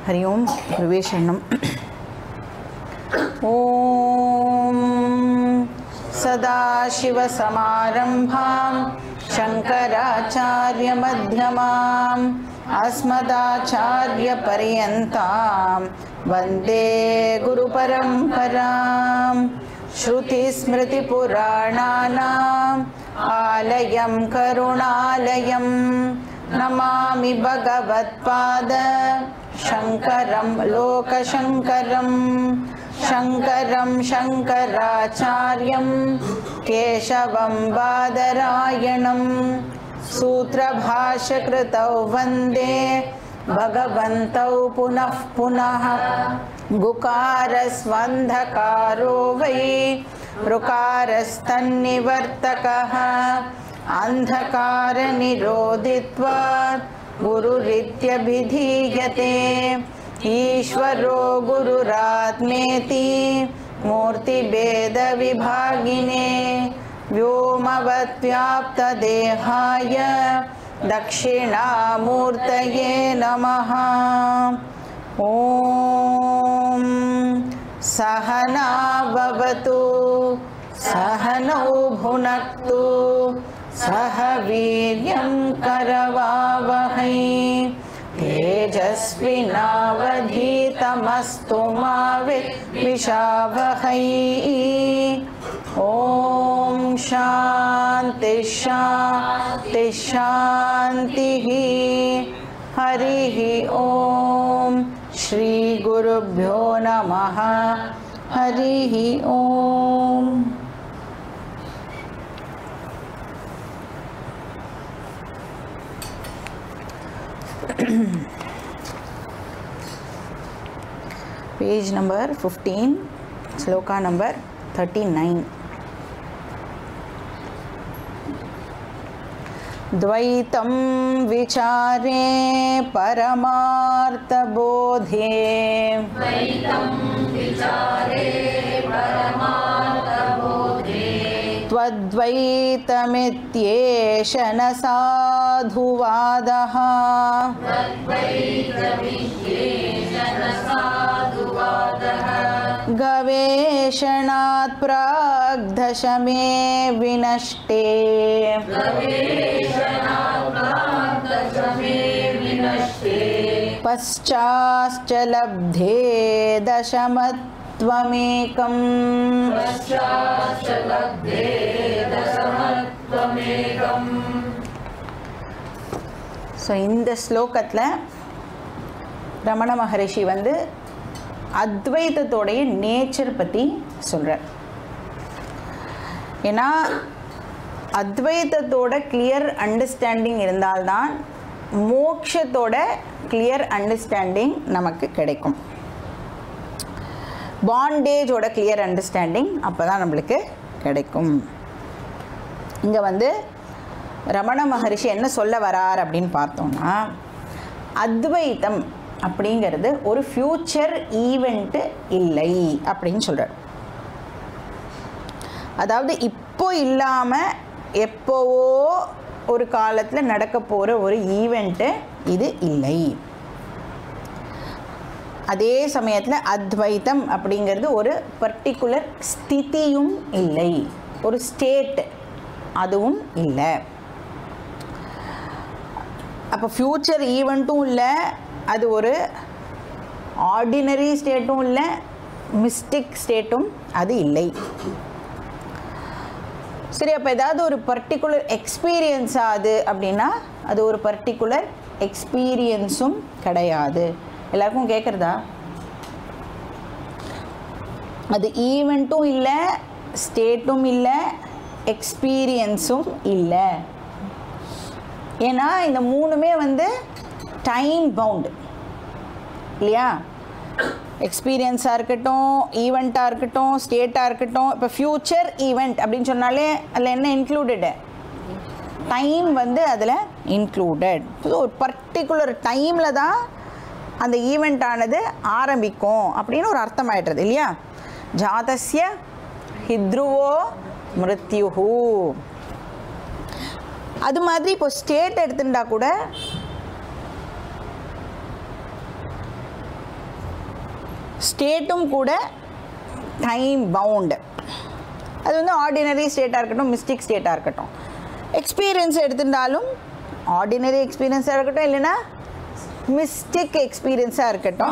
हरि ओं प्रवेशरणम् ॐ सदाशिवसमारम्भां शङ्कराचार्यमध्यमाम् अस्मदाचार्यपर्यन्तां वन्दे गुरुपरम्परां श्रुतिस्मृतिपुराणानाम् आलयं करुणालयं नमामि भगवत्पाद शङ्करं लोकशङ्करं शङ्करं शङ्कराचार्यं केशवं बादरायणं सूत्रभाष्यकृतौ वन्दे भगवन्तौ पुनः पुनः गुकारस्वन्धकारो वै ऋकारस्तन्निवर्तकः अन्धकारनिरोधित्वात् गुरुरित्यभिधीयते ईश्वरो गुरुरात्मेति मूर्तिभेदविभागिने व्योमवत्व्याप्तदेहाय दक्षिणामूर्तये नमः ॐ सहना भवतु सहनौ भुनक्तु सह वीर्यं करवावहै तेजस्विनावधीतमस्तु मा विद्विषावहै ॐ शान्ति शान्ति शान्तिः हरिः ॐ श्रीगुरुभ्यो नमः हरिः ॐ पेज नंबर 15 श्लोका नंबर 39 द्वैतं विचारे परमार्थबोधे त्वद्वैतमित्येष न साधुवादः गवेषणात् प्राग्दशमे विनष्टे पश्चाश्च लब्धे दशमत्वमेकम् ஸோ இந்த ஸ்லோகத்தில் ரமண மகரிஷி வந்து அத்வைதத்தோடைய நேச்சர் பற்றி சொல்கிறார் ஏன்னா அத்வைதத்தோட கிளியர் அண்டர்ஸ்டாண்டிங் இருந்தால்தான் மோக்ஷத்தோட கிளியர் அண்டர்ஸ்டாண்டிங் நமக்கு கிடைக்கும் பாண்டேஜோட கிளியர் அண்டர்ஸ்டாண்டிங் அப்போ தான் நம்மளுக்கு கிடைக்கும் இங்கே வந்து ரமண மகரிஷி என்ன சொல்ல வரார் அப்படின்னு பார்த்தோம்னா அத்வைத்தம் அப்படிங்கிறது ஒரு ஃப்யூச்சர் ஈவெண்ட்டு இல்லை அப்படின்னு சொல்கிறார் அதாவது இப்போ இல்லாமல் எப்போவோ ஒரு காலத்தில் நடக்க போகிற ஒரு ஈவெண்ட்டு இது இல்லை அதே சமயத்தில் அத்வைத்தம் அப்படிங்கிறது ஒரு பர்டிகுலர் ஸ்திதியும் இல்லை ஒரு ஸ்டேட் அதுவும் இல்லை அப்போ ஃப்யூச்சர் ஈவெண்ட்டும் இல்லை அது ஒரு ஆர்டினரி ஸ்டேட்டும் இல்லை மிஸ்டிக் ஸ்டேட்டும் அது இல்லை சரி அப்போ ஏதாவது ஒரு பர்டிகுலர் எக்ஸ்பீரியன்ஸ் ஆகுது அப்படின்னா அது ஒரு பர்டிகுலர் எக்ஸ்பீரியன்ஸும் கிடையாது எல்லாருக்கும் கேட்குறதா அது ஈவெண்ட்டும் இல்லை ஸ்டேட்டும் இல்லை எக்ஸ்பீரியன்ஸும் இல்லை ஏன்னா இந்த மூணுமே வந்து டைம் பவுண்டு இல்லையா எக்ஸ்பீரியன்ஸாக இருக்கட்டும் ஈவெண்ட்டாக இருக்கட்டும் ஸ்டேட்டாக இருக்கட்டும் இப்போ ஃப்யூச்சர் ஈவெண்ட் அப்படின்னு சொன்னாலே அதில் என்ன இன்க்ளூடடு டைம் வந்து அதில் இன்க்ளூடட் ஒரு பர்டிகுலர் டைமில் தான் அந்த ஈவெண்ட் ஆனது ஆரம்பிக்கும் அப்படின்னு ஒரு அர்த்தம் ஆயிடுறது இல்லையா ஜாதஸ்ய ஹித்ருவோ மிருத்யுஹு அது மாதிரி இப்போ ஸ்டேட் எடுத்துட்டா கூட ஸ்டேட்டும் கூட டைம் பவுண்டு அது வந்து ஆர்டினரி ஸ்டேட்டாக இருக்கட்டும் மிஸ்டிக் ஸ்டேட்டாக இருக்கட்டும் எக்ஸ்பீரியன்ஸ் எடுத்திருந்தாலும் ஆர்டினரி எக்ஸ்பீரியன்ஸாக இருக்கட்டும் இல்லைன்னா மிஸ்டிக் எக்ஸ்பீரியன்ஸாக இருக்கட்டும்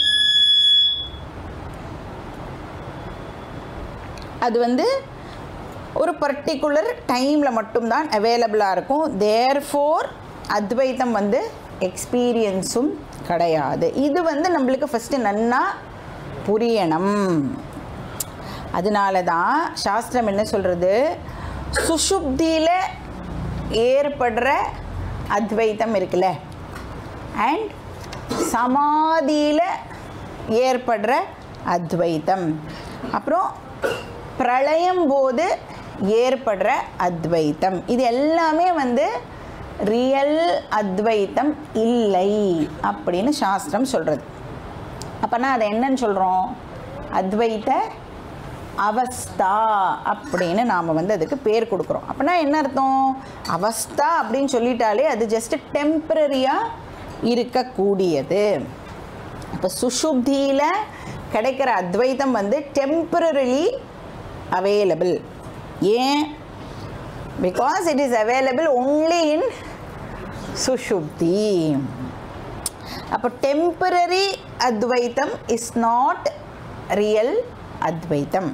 அது வந்து ஒரு பர்டிகுலர் டைமில் மட்டும்தான் அவைலபிளாக இருக்கும் தேர் ஃபோர் அத்வைத்தம் வந்து எக்ஸ்பீரியன்ஸும் கிடையாது இது வந்து நம்மளுக்கு ஃபஸ்ட்டு நன்னா புரியணும் அதனால தான் சாஸ்திரம் என்ன சொல்கிறது சுஷுப்தியில் ஏற்படுற அத்வைத்தம் இருக்குல்ல அண்ட் சமாதியில் ஏற்படுற அத்வைத்தம் அப்புறம் பிரளயம் போது ஏற்படுற அத்வைத்தம் இது எல்லாமே வந்து ரியல் அத்வைத்தம் இல்லை அப்படின்னு சாஸ்திரம் சொல்கிறது அப்போனா அதை என்னன்னு சொல்கிறோம் அத்வைத்த அவஸ்தா அப்படின்னு நாம் வந்து அதுக்கு பேர் கொடுக்குறோம் அப்போனா என்ன அர்த்தம் அவஸ்தா அப்படின்னு சொல்லிட்டாலே அது ஜஸ்ட் டெம்பரரியாக இருக்கக்கூடியது இப்போ சுஷுப்தியில் கிடைக்கிற அத்வைத்தம் வந்து டெம்பரரிலி அவைலபிள் ஏன் because it is available only in சுஷுப்தி அப்போ டெம்பரரி அத்வைத்தம் இஸ் நாட் ரியல் அத்வைத்தம்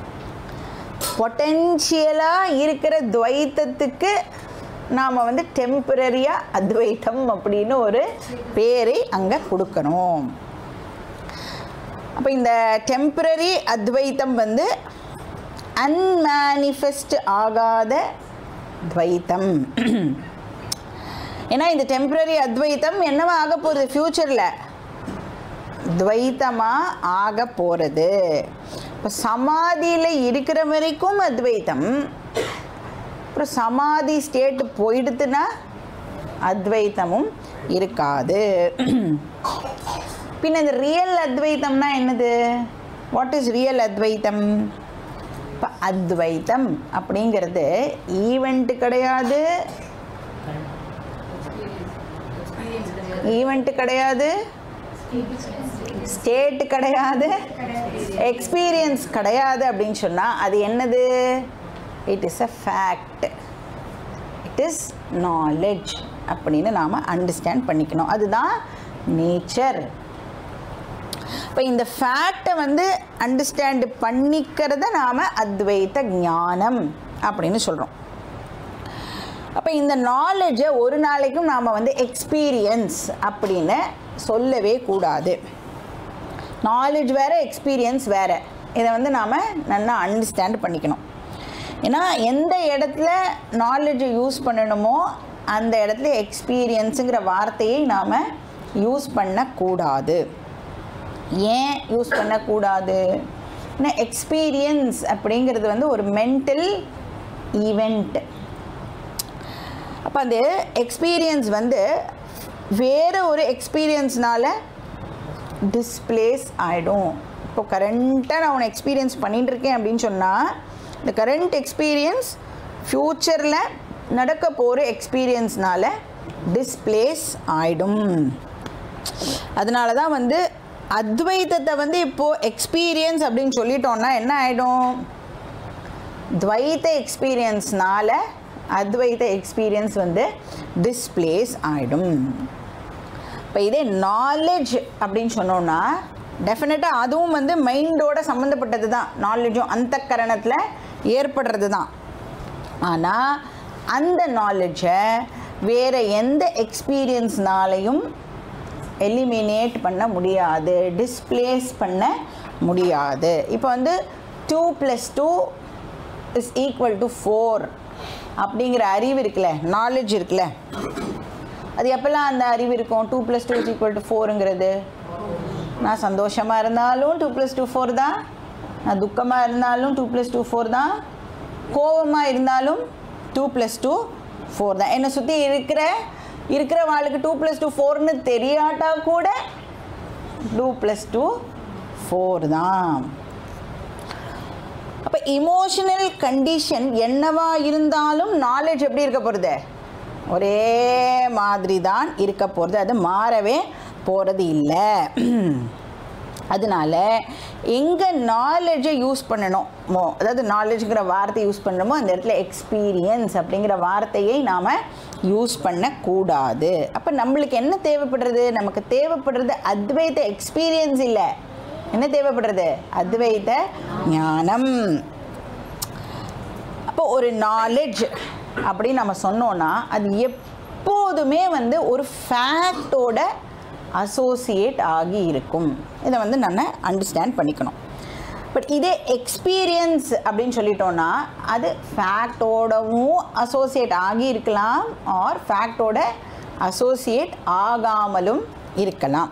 பொட்டென்ஷியலாக இருக்கிற துவைத்தத்துக்கு நாம் வந்து டெம்பரரியாக அத்வைத்தம் அப்படின்னு ஒரு பேரை அங்கே கொடுக்கணும் அப்போ இந்த டெம்பரரி அத்வைத்தம் வந்து அன்மேனிஃபெஸ்ட் ஆகாத துவைத்தம் ஏன்னா இந்த டெம்பரரி அத்வைத்தம் என்னவா ஆக போகுது ஃப்யூச்சரில் துவைத்தமாக ஆக போகிறது இப்போ சமாதியில் இருக்கிற வரைக்கும் அத்வைத்தம் அப்புறம் சமாதி ஸ்டேட்டு போயிடுத்துன்னா அத்வைத்தமும் இருக்காது பின்ன இந்த ரியல் அத்வைத்தம்னா என்னது வாட் இஸ் ரியல் அத்வைத்தம் இப்போ அத்வைத்தம் அப்படிங்கிறது ஈவெண்ட் கிடையாது ஈவெண்ட் கிடையாது ஸ்டேட் கிடையாது எக்ஸ்பீரியன்ஸ் கிடையாது அப்படின்னு சொன்னால் அது என்னது it is a fact it is knowledge அப்படின்னு நாம் அண்டர்ஸ்டாண்ட் பண்ணிக்கணும் அதுதான் நேச்சர் இப்போ இந்த ஃபேக்டை வந்து அண்டர்ஸ்டாண்டு பண்ணிக்கிறத நாம் அத்வைத்த ஞானம் அப்படின்னு சொல்கிறோம் அப்போ இந்த நாலேஜை ஒரு நாளைக்கும் நாம் வந்து எக்ஸ்பீரியன்ஸ் அப்படின்னு சொல்லவே கூடாது நாலேஜ் வேறு எக்ஸ்பீரியன்ஸ் வேறு இதை வந்து நாம் நல்லா அண்டர்ஸ்டாண்ட் பண்ணிக்கணும் ஏன்னா எந்த இடத்துல நாலேஜை யூஸ் பண்ணணுமோ அந்த இடத்துல எக்ஸ்பீரியன்ஸுங்கிற வார்த்தையை நாம் யூஸ் பண்ணக்கூடாது ஏன் யூஸ் பண்ணக்கூடாது ஏன்னா எக்ஸ்பீரியன்ஸ் அப்படிங்கிறது வந்து ஒரு மென்டல் ஈவெண்ட் அப்போ அந்த எக்ஸ்பீரியன்ஸ் வந்து வேறு ஒரு எக்ஸ்பீரியன்ஸ்னால டிஸ்பிளேஸ் ஆகிடும் இப்போ கரண்ட்டாக நான் உன்னை எக்ஸ்பீரியன்ஸ் பண்ணிட்டு இருக்கேன் அப்படின்னு சொன்னால் இந்த கரண்ட் எக்ஸ்பீரியன்ஸ் ஃப்யூச்சரில் நடக்க போகிற எக்ஸ்பீரியன்ஸ்னால டிஸ்பிளேஸ் ஆகிடும் அதனால தான் வந்து அத்வைத்தத்தை வந்து இப்போது எக்ஸ்பீரியன்ஸ் அப்படின்னு சொல்லிட்டோன்னா என்ன ஆகிடும் துவைத்த எக்ஸ்பீரியன்ஸ்னால அத்வைத்த எக்ஸ்பீரியன்ஸ் வந்து டிஸ்பிளேஸ் ஆகிடும் இப்போ இதே நாலேஜ் அப்படின்னு சொன்னோன்னா டெஃபினட்டாக அதுவும் வந்து மைண்டோட சம்மந்தப்பட்டது தான் நாலேஜும் அந்த கரணத்தில் ஏற்படுறது தான் ஆனால் அந்த நாலேஜை வேறு எந்த எக்ஸ்பீரியன்ஸ்னாலையும் எலிமினேட் பண்ண முடியாது டிஸ்பிளேஸ் பண்ண முடியாது இப்போ வந்து two plus two is equal to four அப்படிங்கிற அறிவு இருக்குல்ல நாலேஜ் இருக்குல்ல அது எப்போல்லாம் அந்த அறிவு இருக்கும் two plus two is equal to ஃபோருங்கிறது நான் சந்தோஷமாக இருந்தாலும் டூ ப்ளஸ் டூ ஃபோர் தான் நான் துக்கமாக இருந்தாலும் டூ ப்ளஸ் டூ ஃபோர் தான் கோபமாக இருந்தாலும் டூ ப்ளஸ் டூ ஃபோர் தான் என்னை சுற்றி இருக்கிற இருக்கிற வாழ்க்கை டூ ப்ளஸ் டூ ஃபோர்னு தெரியாட்டா கூட டூ ப்ளஸ் டூ ஃபோர் தான் அப்போ இமோஷனல் கண்டிஷன் என்னவா இருந்தாலும் நாலேஜ் எப்படி இருக்க போகிறது ஒரே மாதிரி தான் இருக்க போகிறது அது மாறவே போகிறது இல்லை அதனால எங்கே நாலேஜை யூஸ் பண்ணணுமோ அதாவது நாலேஜுங்கிற வார்த்தை யூஸ் பண்ணணுமோ அந்த இடத்துல எக்ஸ்பீரியன்ஸ் அப்படிங்கிற வார்த்தையை நாம் யூஸ் பண்ணக்கூடாது அப்போ நம்மளுக்கு என்ன தேவைப்படுறது நமக்கு தேவைப்படுறது அத்வைத எக்ஸ்பீரியன்ஸ் இல்லை என்ன தேவைப்படுறது அத்வைத ஞானம் அப்போ ஒரு நாலேஜ் அப்படின்னு நம்ம சொன்னோன்னா அது எப்போதுமே வந்து ஒரு ஃபேக்டோட அசோசியேட் ஆகி இருக்கும் இதை வந்து நான் அண்டர்ஸ்டாண்ட் பண்ணிக்கணும் பட் இதே எக்ஸ்பீரியன்ஸ் அப்படின்னு சொல்லிட்டோன்னா அது ஃபேக்டோடவும் அசோசியேட் ஆகி இருக்கலாம் ஆர் ஃபேக்டோட அசோசியேட் ஆகாமலும் இருக்கலாம்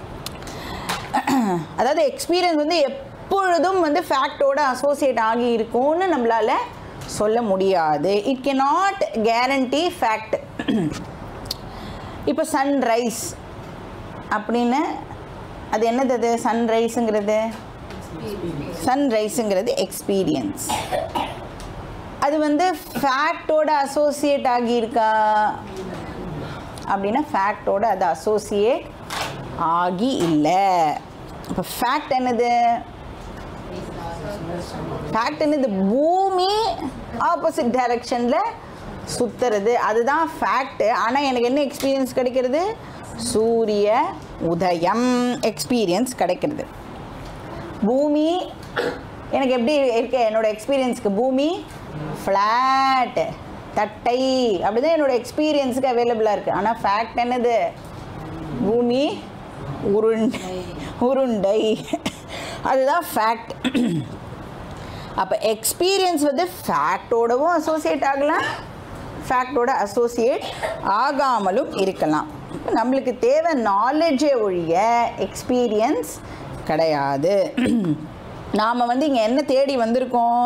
அதாவது எக்ஸ்பீரியன்ஸ் வந்து எப்பொழுதும் வந்து ஃபேக்டோட அசோசியேட் ஆகி இருக்கும்னு நம்மளால் சொல்ல முடியாது it can not guarantee fact இப்போ சன்ரைஸ் அப்படின்னு அது என்னது அது சன்ரைஸுங்கிறது சன்ரைஸுங்கிறது எக்ஸ்பீரியன்ஸ் அது வந்து ஃபேக்டோட அசோசியேட் ஆகியிருக்கா அப்படின்னா ஃபேக்டோட அது அசோசியேட் ஆகி இல்லை இப்போ ஃபேக்ட் என்னது ஃபேக்ட் என்னது பூமி ஆப்போசிட் டைரக்ஷனில் சுற்றுறது அதுதான் ஃபேக்ட்டு ஆனால் எனக்கு என்ன எக்ஸ்பீரியன்ஸ் கிடைக்கிறது சூரிய உதயம் எக்ஸ்பீரியன்ஸ் கிடைக்கிறது பூமி எனக்கு எப்படி இருக்கு என்னோட எக்ஸ்பீரியன்ஸ்க்கு பூமி ஃப்ளாட் தட்டை அப்படிதான் என்னோட எக்ஸ்பீரியன்ஸுக்கு அவைலபிளாக இருக்குது ஆனால் ஃபேக்ட் என்னது பூமி உருண்டை உருண்டை அதுதான் ஃபேக்ட் அப்போ எக்ஸ்பீரியன்ஸ் வந்து ஃபேக்டோடவும் அசோசியேட் ஆகலாம் ஃபேக்டோட அசோசியேட் ஆகாமலும் இருக்கலாம் இப்ப நம்மளுக்கு தேவை நாலேஜே ஒழிய எக்ஸ்பீரியன்ஸ் கிடையாது நாம் வந்து இங்கே என்ன தேடி வந்திருக்கோம்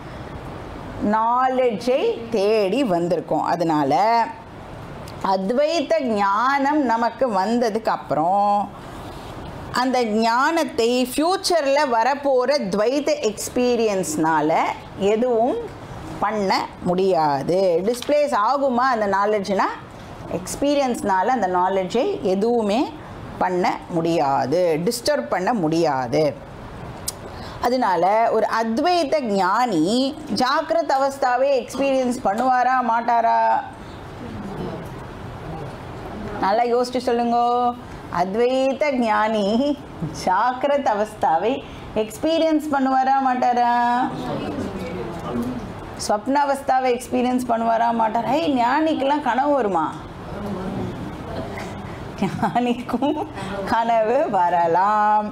நாலேஜை தேடி வந்திருக்கோம் அதனால் அத்வைத்த ஞானம் நமக்கு வந்ததுக்கு அப்புறம் அந்த ஞானத்தை ஃப்யூச்சரில் வரப்போகிற துவைத்த எக்ஸ்பீரியன்ஸ்னால் எதுவும் பண்ண முடியாது டிஸ்பிளேஸ் ஆகுமா அந்த நாலேஜ்னா எக்ஸ்பீரியன்ஸ்னால அந்த நாலேஜை எதுவுமே பண்ண முடியாது டிஸ்டர்ப் பண்ண முடியாது அதனால ஒரு அத்வைத்த ஞானி ஜாக்கிரத அவஸ்தாவே எக்ஸ்பீரியன்ஸ் பண்ணுவாரா மாட்டாரா நல்லா யோசிச்சு சொல்லுங்க அத்வைத ஞானி ஜாக்கிரத அவஸ்தாவை எக்ஸ்பீரியன்ஸ் பண்ணுவாரா மாட்டாரா ஸ்வப்ன அவஸ்தாவை எக்ஸ்பீரியன்ஸ் பண்ணுவாரா மாட்டாரா ஹே ஞானிக்கெல்லாம் கனவு வருமா ஞானிக்கும் கனவு வரலாம்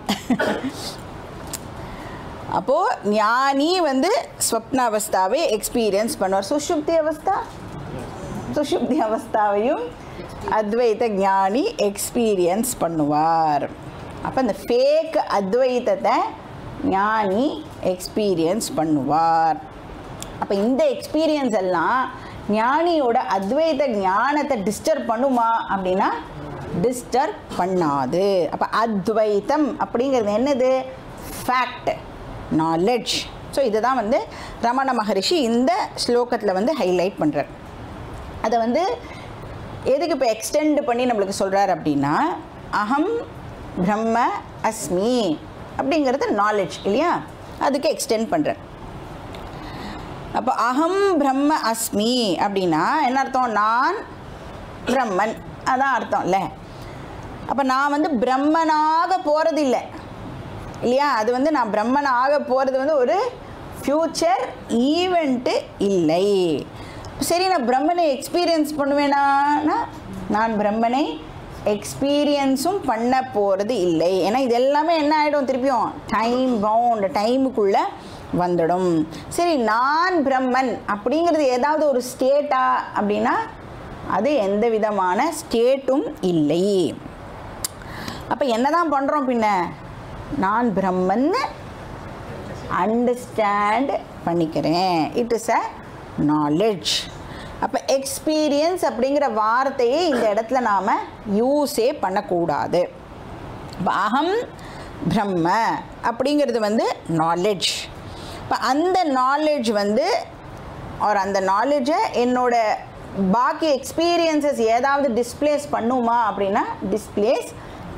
அப்போது ஞானி வந்து ஸ்வப்ன அவஸ்தாவை எக்ஸ்பீரியன்ஸ் பண்ணுவார் சுஷுப்தி அவஸ்தா சுஷுப்தி அவஸ்தாவையும் அத்வைத ஞானி எக்ஸ்பீரியன்ஸ் பண்ணுவார் அப்போ இந்த ஃபேக் அத்வைத்தத்தை ஞானி எக்ஸ்பீரியன்ஸ் பண்ணுவார் அப்போ இந்த எக்ஸ்பீரியன்ஸ் எல்லாம் ஞானியோட அத்வைத ஞானத்தை டிஸ்டர்ப் பண்ணுமா அப்படின்னா டிஸ்டர்ப் பண்ணாது அப்போ அத்வைத்தம் அப்படிங்கிறது என்னது ஃபேக்ட் நாலெட்ஜ் ஸோ இதுதான் வந்து ரமண மகரிஷி இந்த ஸ்லோகத்தில் வந்து ஹைலைட் பண்ணுறார் அதை வந்து எதுக்கு இப்போ எக்ஸ்டெண்ட் பண்ணி நம்மளுக்கு சொல்கிறார் அப்படின்னா அகம் பிரம்ம அஸ்மி அப்படிங்கிறது நாலேஜ் இல்லையா அதுக்கு எக்ஸ்டெண்ட் பண்ணுறேன் அப்போ அகம் பிரம்ம அஸ்மி அப்படின்னா என்ன அர்த்தம் நான் பிரம்மன் அதான் அர்த்தம் இல்லை அப்போ நான் வந்து பிரம்மனாக போகிறது இல்லை இல்லையா அது வந்து நான் பிரம்மனாக போகிறது வந்து ஒரு ஃப்யூச்சர் ஈவெண்ட்டு இல்லை சரி நான் பிரம்மனை எக்ஸ்பீரியன்ஸ் பண்ணுவேனா நான் பிரம்மனை எக்ஸ்பீரியன்ஸும் பண்ண போகிறது இல்லை ஏன்னா இது எல்லாமே என்ன ஆகிடும் திருப்பியும் டைம் பவுண்ட் டைமுக்குள்ளே வந்துடும் சரி நான் பிரம்மன் அப்படிங்கிறது ஏதாவது ஒரு ஸ்டேட்டா அப்படின்னா அது எந்த விதமான ஸ்டேட்டும் இல்லை அப்போ என்ன தான் பண்ணுறோம் பின்ன நான் பிரம்மன்னு அண்டர்ஸ்டாண்ட் பண்ணிக்கிறேன் இட் இஸ் அ நாலெட்ஜ் அப்போ எக்ஸ்பீரியன்ஸ் அப்படிங்கிற வார்த்தையை இந்த இடத்துல நாம் யூஸே பண்ணக்கூடாது இப்போ அகம் பிரம்ம அப்படிங்கிறது வந்து நாலெட்ஜ் இப்போ அந்த நாலெட்ஜ் வந்து ஒரு அந்த நாலேஜை என்னோட பாக்கி எக்ஸ்பீரியன்சஸ் ஏதாவது டிஸ்பிளேஸ் பண்ணுமா அப்படின்னா டிஸ்பிளேஸ்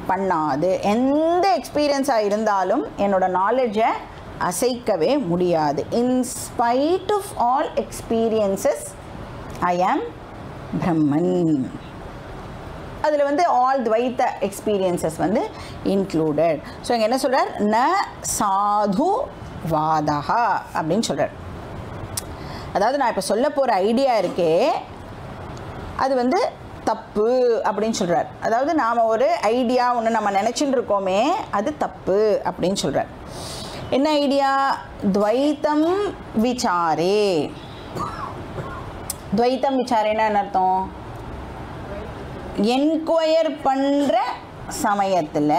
பண்ணாது எந்த எக்ஸ்பீரியன்ஸாக இருந்தாலும் என்னோட நாலேஜை அசைக்கவே முடியாது in spite of all experiences I am Brahman அதில் வந்து ஆல் துவைத்த எக்ஸ்பீரியன்சஸ் வந்து இன்க்ளூடட் ஸோ இங்கே என்ன சொல்கிறார் ந சாது வாதகா அப்படின்னு சொல்கிறார் அதாவது நான் இப்போ சொல்ல போகிற ஐடியா இருக்கே அது வந்து தப்பு அப்படின்னு சொல்கிறார் அதாவது நாம் ஒரு ஐடியா ஒன்று நம்ம நினச்சிட்டு இருக்கோமே அது தப்பு அப்படின்னு சொல்கிறார் என்ன ஐடியா துவைத்தம் விசாரே துவைத்தம் விசாரேன்னா என்ன அர்த்தம் என்கொயர் பண்ணுற சமயத்தில்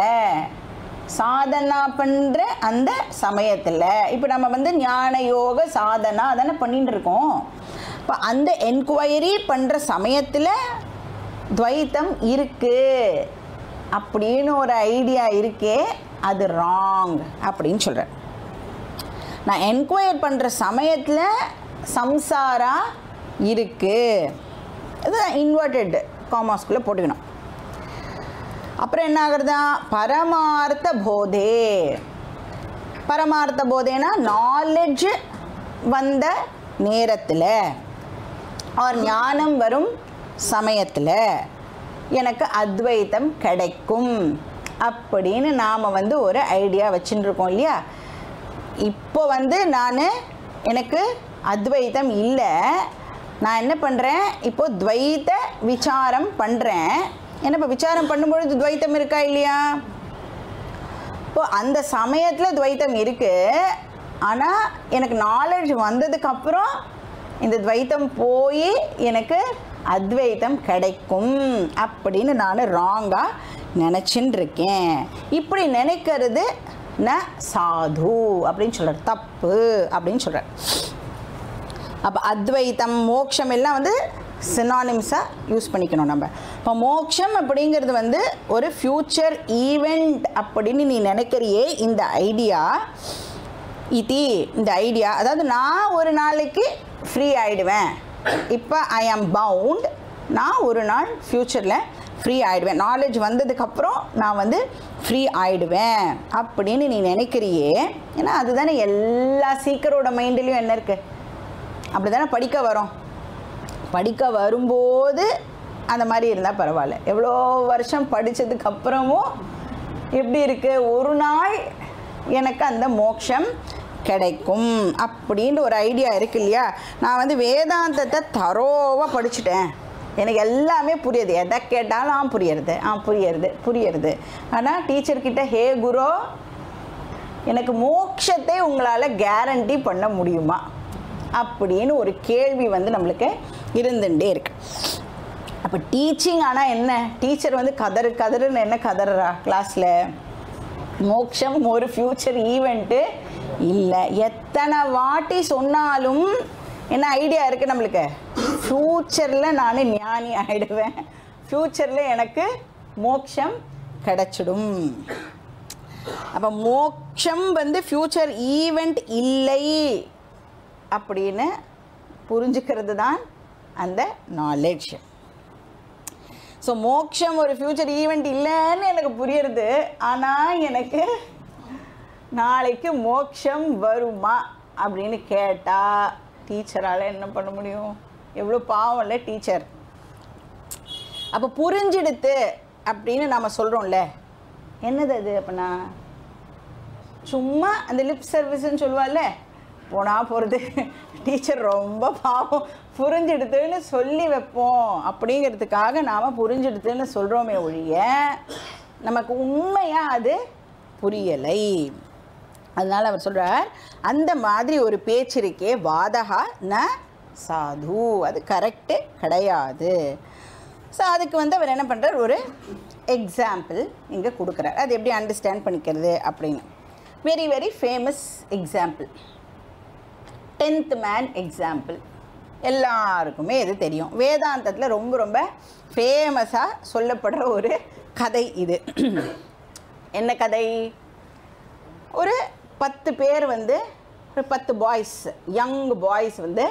சாதனா பண்ணுற அந்த சமயத்தில் இப்போ நம்ம வந்து ஞான யோக சாதனா அதானே பண்ணிட்டு இருக்கோம் இப்போ அந்த என்கொயரி பண்ணுற சமயத்தில் துவைத்தம் இருக்குது அப்படின்னு ஒரு ஐடியா இருக்கே அது ராங் அப்படின்னு சொல்கிறேன் நான் என்கொயர் பண்ணுற சமயத்தில் சம்சாரா இருக்குது இது இன்வெர்டட் காமாஸ்குள்ளே போட்டுக்கணும் அப்புறம் என்ன ஆகுறதா பரமார்த்த போதே பரமார்த்த போதேனா நாலெட்ஜ் வந்த நேரத்தில் ஆர் ஞானம் வரும் சமயத்தில் எனக்கு அத்வைத்தம் கிடைக்கும் அப்படின்னு நாம் வந்து ஒரு ஐடியா வச்சுட்டு இருக்கோம் இல்லையா இப்போ வந்து நான் எனக்கு அத்வைத்தம் இல்லை நான் என்ன பண்ணுறேன் இப்போ துவைத்த விசாரம் பண்ணுறேன் ஏன்னா இப்போ விசாரம் பண்ணும்பொழுது துவைத்தம் இருக்கா இல்லையா இப்போ அந்த சமயத்தில் துவைத்தம் இருக்குது ஆனால் எனக்கு நாலேஜ் வந்ததுக்கப்புறம் இந்த துவைத்தம் போய் எனக்கு அத்வைத்தம் கிடைக்கும் அப்படின்னு நான் ராங்காக நினச்சின்னு இருக்கேன் இப்படி நினைக்கிறது ந சாது அப்படின்னு சொல்கிறார் தப்பு அப்படின்னு சொல்கிறார் அப்போ அத்வைத்தம் மோட்சம் எல்லாம் வந்து சினானிம்ஸாக யூஸ் பண்ணிக்கணும் நம்ம இப்போ மோட்சம் அப்படிங்கிறது வந்து ஒரு ஃப்யூச்சர் ஈவெண்ட் அப்படின்னு நீ நினைக்கிறியே இந்த ஐடியா இதி இந்த ஐடியா அதாவது நான் ஒரு நாளைக்கு ஃப்ரீ ஆகிடுவேன் இப்போ ஐ ஆம் பவுண்ட் நான் ஒரு நாள் ஃப்யூச்சரில் ஃப்ரீ ஆகிடுவேன் நாலேஜ் வந்ததுக்கப்புறம் நான் வந்து ஃப்ரீ ஆகிடுவேன் அப்படின்னு நீ நினைக்கிறியே ஏன்னா அதுதானே எல்லா சீக்கரோட மைண்ட்லேயும் என்ன இருக்குது அப்படி தானே படிக்க வரோம் படிக்க வரும்போது அந்த மாதிரி இருந்தால் பரவாயில்ல எவ்வளோ வருஷம் படித்ததுக்கப்புறமும் எப்படி இருக்குது ஒரு நாள் எனக்கு அந்த மோட்சம் கிடைக்கும் அப்படின்ற ஒரு ஐடியா இருக்கு இல்லையா நான் வந்து வேதாந்தத்தை தரோவாக படிச்சுட்டேன் எனக்கு எல்லாமே புரியுது எதை கேட்டாலும் ஆ புரியறது ஆ புரியறது புரியறது ஆனால் டீச்சர்கிட்ட ஹே குரு எனக்கு மோட்சத்தை உங்களால் கேரண்டி பண்ண முடியுமா அப்படின்னு ஒரு கேள்வி வந்து நம்மளுக்கு இருந்துகிட்டே இருக்கு அப்போ டீச்சிங் ஆனால் என்ன டீச்சர் வந்து கதறு கதறுன்னு என்ன கதறா கிளாஸில் மோட்சம் ஒரு ஃப்யூச்சர் ஈவெண்ட்டு இல்லை எத்தனை வாட்டி சொன்னாலும் என்ன ஐடியா இருக்குது நம்மளுக்கு ஃப்யூச்சரில் நான் ஞானி ஆகிடுவேன் ஃப்யூச்சரில் எனக்கு மோட்சம் கிடச்சிடும் அப்போ மோட்சம் வந்து ஃப்யூச்சர் ஈவெண்ட் இல்லை அப்படின்னு புரிஞ்சுக்கிறது தான் அந்த நாலேஜ் ஸோ மோட்சம் ஒரு ஃப்யூச்சர் ஈவெண்ட் இல்லைன்னு எனக்கு புரியுறது ஆனால் எனக்கு நாளைக்கு மோட்சம் வருமா அப்படின்னு கேட்டால் டீச்சரால் என்ன பண்ண முடியும் எவ்வளோ பாவம் இல்லை டீச்சர் அப்போ புரிஞ்சிடுத்து அப்படின்னு நாம் சொல்கிறோம்ல என்னது அது அப்படின்னா சும்மா அந்த லிப் சர்வீஸ்ன்னு சொல்லுவாள்ல போனால் போகிறது டீச்சர் ரொம்ப பாவம் புரிஞ்சிடுதுன்னு சொல்லி வைப்போம் அப்படிங்கிறதுக்காக நாம் புரிஞ்சிடுதுன்னு சொல்கிறோமே ஒழிய நமக்கு உண்மையாக அது புரியலை அதனால் அவர் சொல்கிறார் அந்த மாதிரி ஒரு பேச்சு இருக்கே வாதகா ந சாது அது கரெக்டு கிடையாது ஸோ அதுக்கு வந்து அவர் என்ன பண்ணுறார் ஒரு எக்ஸாம்பிள் இங்கே கொடுக்குறார் அது எப்படி அண்டர்ஸ்டாண்ட் பண்ணிக்கிறது அப்படின்னு very very famous example tenth man example எல்லாருக்குமே இது தெரியும் வேதாந்தத்தில் ரொம்ப ரொம்ப ஃபேமஸாக சொல்லப்படுற ஒரு கதை இது என்ன கதை ஒரு பத்து பேர் வந்து ஒரு பத்து பாய்ஸ் யங் பாய்ஸ் வந்து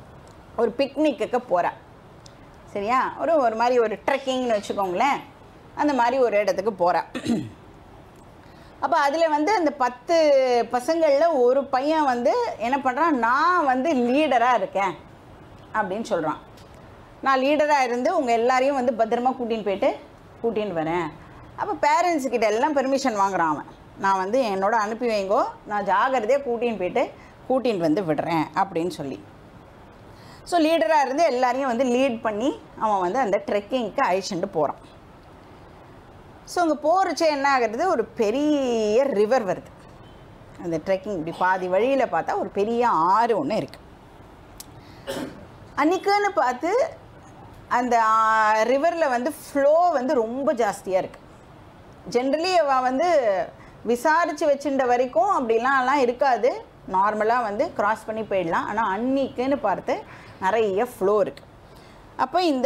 ஒரு பிக்னிக்கு போகிறா சரியா ஒரு ஒரு மாதிரி ஒரு ட்ரெக்கிங்னு வச்சுக்கோங்களேன் அந்த மாதிரி ஒரு இடத்துக்கு போகிறா அப்போ அதில் வந்து அந்த பத்து பசங்களில் ஒரு பையன் வந்து என்ன பண்ணுறான் நான் வந்து லீடராக இருக்கேன் அப்படின்னு சொல்கிறான் நான் லீடராக இருந்து உங்கள் எல்லாரையும் வந்து பத்திரமா கூட்டின்னு போயிட்டு கூட்டின்னு வரேன் அப்போ பேரண்ட்ஸ் கிட்ட எல்லாம் பெர்மிஷன் வாங்குறான் அவன் நான் வந்து என்னோட அனுப்பி வைங்கோ நான் ஜாகிரதையாக கூட்டின்னு போயிட்டு கூட்டின்னு வந்து விடுறேன் அப்படின்னு சொல்லி ஸோ லீடராக இருந்து எல்லாரையும் வந்து லீட் பண்ணி அவன் வந்து அந்த ட்ரெக்கிங்க்கு அழிச்சுட்டு போகிறான் ஸோ அங்கே போகிறச்சே என்ன ஆகுறது ஒரு பெரிய ரிவர் வருது அந்த ட்ரெக்கிங் இப்படி பாதி வழியில் பார்த்தா ஒரு பெரிய ஆறு ஒன்று இருக்குது அன்றைக்குன்னு பார்த்து அந்த ரிவரில் வந்து ஃப்ளோ வந்து ரொம்ப ஜாஸ்தியாக இருக்குது ஜென்ரலி அவள் வந்து விசாரித்து வச்சுட்ட வரைக்கும் அப்படிலாம்லாம் இருக்காது நார்மலாக வந்து கிராஸ் பண்ணி போயிடலாம் ஆனால் அன்னைக்குன்னு பார்த்து நிறைய ஃப்ளோ இருக்குது அப்போ இந்த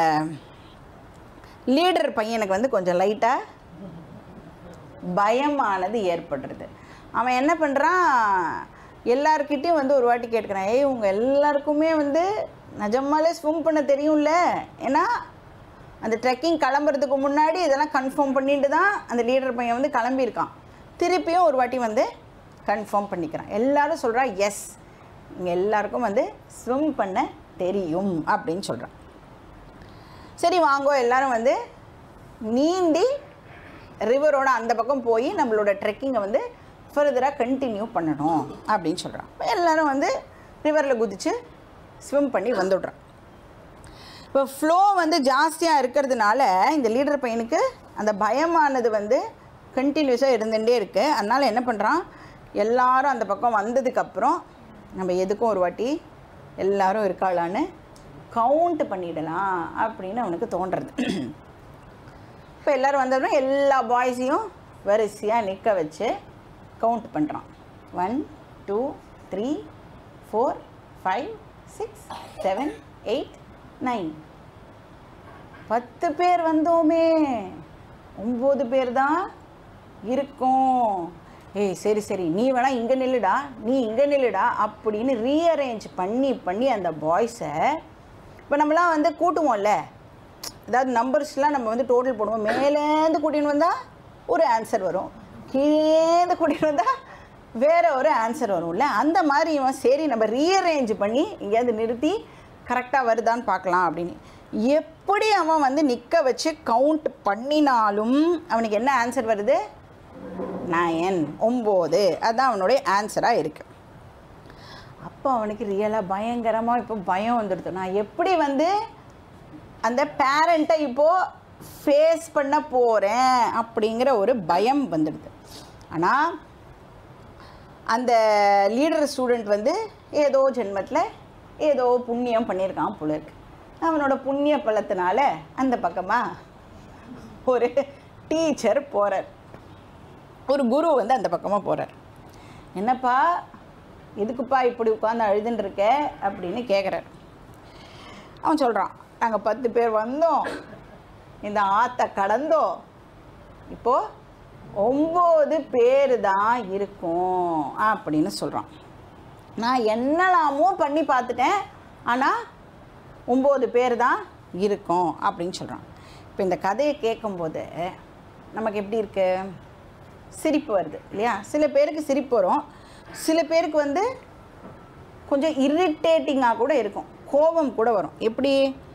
லீடர் பையனுக்கு வந்து கொஞ்சம் லைட்டாக பயமானது ஏற்படுறது அவன் என்ன பண்ணுறான் எல்லார்கிட்டேயும் வந்து ஒரு வாட்டி கேட்குறான் ஏய் உங்கள் எல்லாருக்குமே வந்து நிஜமாலே ஸ்விம் பண்ண தெரியும்ல ஏன்னா அந்த ட்ரெக்கிங் கிளம்புறதுக்கு முன்னாடி இதெல்லாம் கன்ஃபார்ம் பண்ணிட்டு தான் அந்த லீடர் பையன் வந்து கிளம்பியிருக்கான் திருப்பியும் ஒரு வாட்டி வந்து கன்ஃபார்ம் பண்ணிக்கிறான் எல்லாரும் சொல்கிறா எஸ் இங்கே எல்லாருக்கும் வந்து ஸ்விம் பண்ண தெரியும் அப்படின்னு சொல்கிறான் சரி வாங்கோ எல்லாரும் வந்து நீந்தி ரிவரோட அந்த பக்கம் போய் நம்மளோட ட்ரெக்கிங்கை வந்து ஃபர்தராக கண்டினியூ பண்ணணும் அப்படின்னு சொல்கிறான் எல்லாரும் வந்து ரிவரில் குதித்து ஸ்விம் பண்ணி வந்துடுறான் இப்போ ஃப்ளோ வந்து ஜாஸ்தியாக இருக்கிறதுனால இந்த லீடர் பையனுக்கு அந்த பயமானது வந்து கண்டினியூஸாக இருந்துகிட்டே இருக்குது அதனால் என்ன பண்ணுறான் எல்லாரும் அந்த பக்கம் வந்ததுக்கப்புறம் நம்ம எதுக்கும் ஒரு வாட்டி எல்லாரும் இருக்காளான்னு கவுண்ட் பண்ணிடலாம் அப்படின்னு அவனுக்கு தோன்றுறது இப்போ எல்லோரும் வந்தோடனே எல்லா பாய்ஸையும் வரிசையாக நிற்க வச்சு கவுண்ட் பண்ணுறான் one two three four five six seven eight nine பத்து பேர் வந்தோமே ஒம்பது பேர் தான் இருக்கோம் ஏய் சரி சரி நீ வேணா இங்கே நில்லுடா நீ இங்கே நில்லுடா அப்படின்னு ரீஅரேஞ்ச் பண்ணி பண்ணி அந்த பாய்ஸை இப்போ நம்மலாம் வந்து கூட்டுவோம்ல அதாவது நம்பர்ஸ்லாம் நம்ம வந்து டோட்டல் போடுவோம் மேலேருந்து கூட்டின்னு வந்தால் ஒரு ஆன்சர் வரும் கீழேந்து கூட்டின்னு வந்தால் வேற ஒரு ஆன்சர் வரும்ல அந்த மாதிரி இவன் சரி நம்ம ரீஅரேஞ்ச் பண்ணி எங்கேயாவது நிறுத்தி கரெக்டாக வருதான்னு பார்க்கலாம் அப்படின்னு எப்படி அவன் வந்து நிற்க வச்சு கவுண்ட் பண்ணினாலும் அவனுக்கு என்ன ஆன்சர் வருது நயன் ஒம்பது அதுதான் அவனுடைய ஆன்சராக இருக்குது அப்போ அவனுக்கு ரியலாக பயங்கரமாக இப்போ பயம் வந்துடுது நான் எப்படி வந்து அந்த பேரண்ட்டை இப்போது ஃபேஸ் பண்ண போகிறேன் அப்படிங்கிற ஒரு பயம் வந்துடுது ஆனால் அந்த லீடர் ஸ்டூடெண்ட் வந்து ஏதோ ஜென்மத்தில் ஏதோ புண்ணியம் பண்ணியிருக்கான் போல இருக்கு அவனோட புண்ணிய பலத்தினால அந்த பக்கமாக ஒரு டீச்சர் போகிறார் ஒரு குரு வந்து அந்த பக்கமாக போகிறார் என்னப்பா எதுக்குப்பா இப்படி உட்காந்து அழுதுன்னு இருக்க அப்படின்னு கேட்குறாரு அவன் சொல்கிறான் நாங்கள் பத்து பேர் வந்தோம் இந்த ஆற்றை கடந்தோம் இப்போது ஒம்பது பேர் தான் இருக்கும் அப்படின்னு சொல்கிறான் நான் என்னலாமோ பண்ணி பார்த்துட்டேன் ஆனால் ஒம்பது பேர் தான் இருக்கும் அப்படின்னு சொல்கிறான் இப்போ இந்த கதையை கேட்கும்போது நமக்கு எப்படி இருக்கு சிரிப்பு வருது இல்லையா சில பேருக்கு சிரிப்பு வரும் சில பேருக்கு வந்து கொஞ்சம் இரிட்டேட்டிங்காக கூட இருக்கும் கோபம் கூட வரும் எப்படி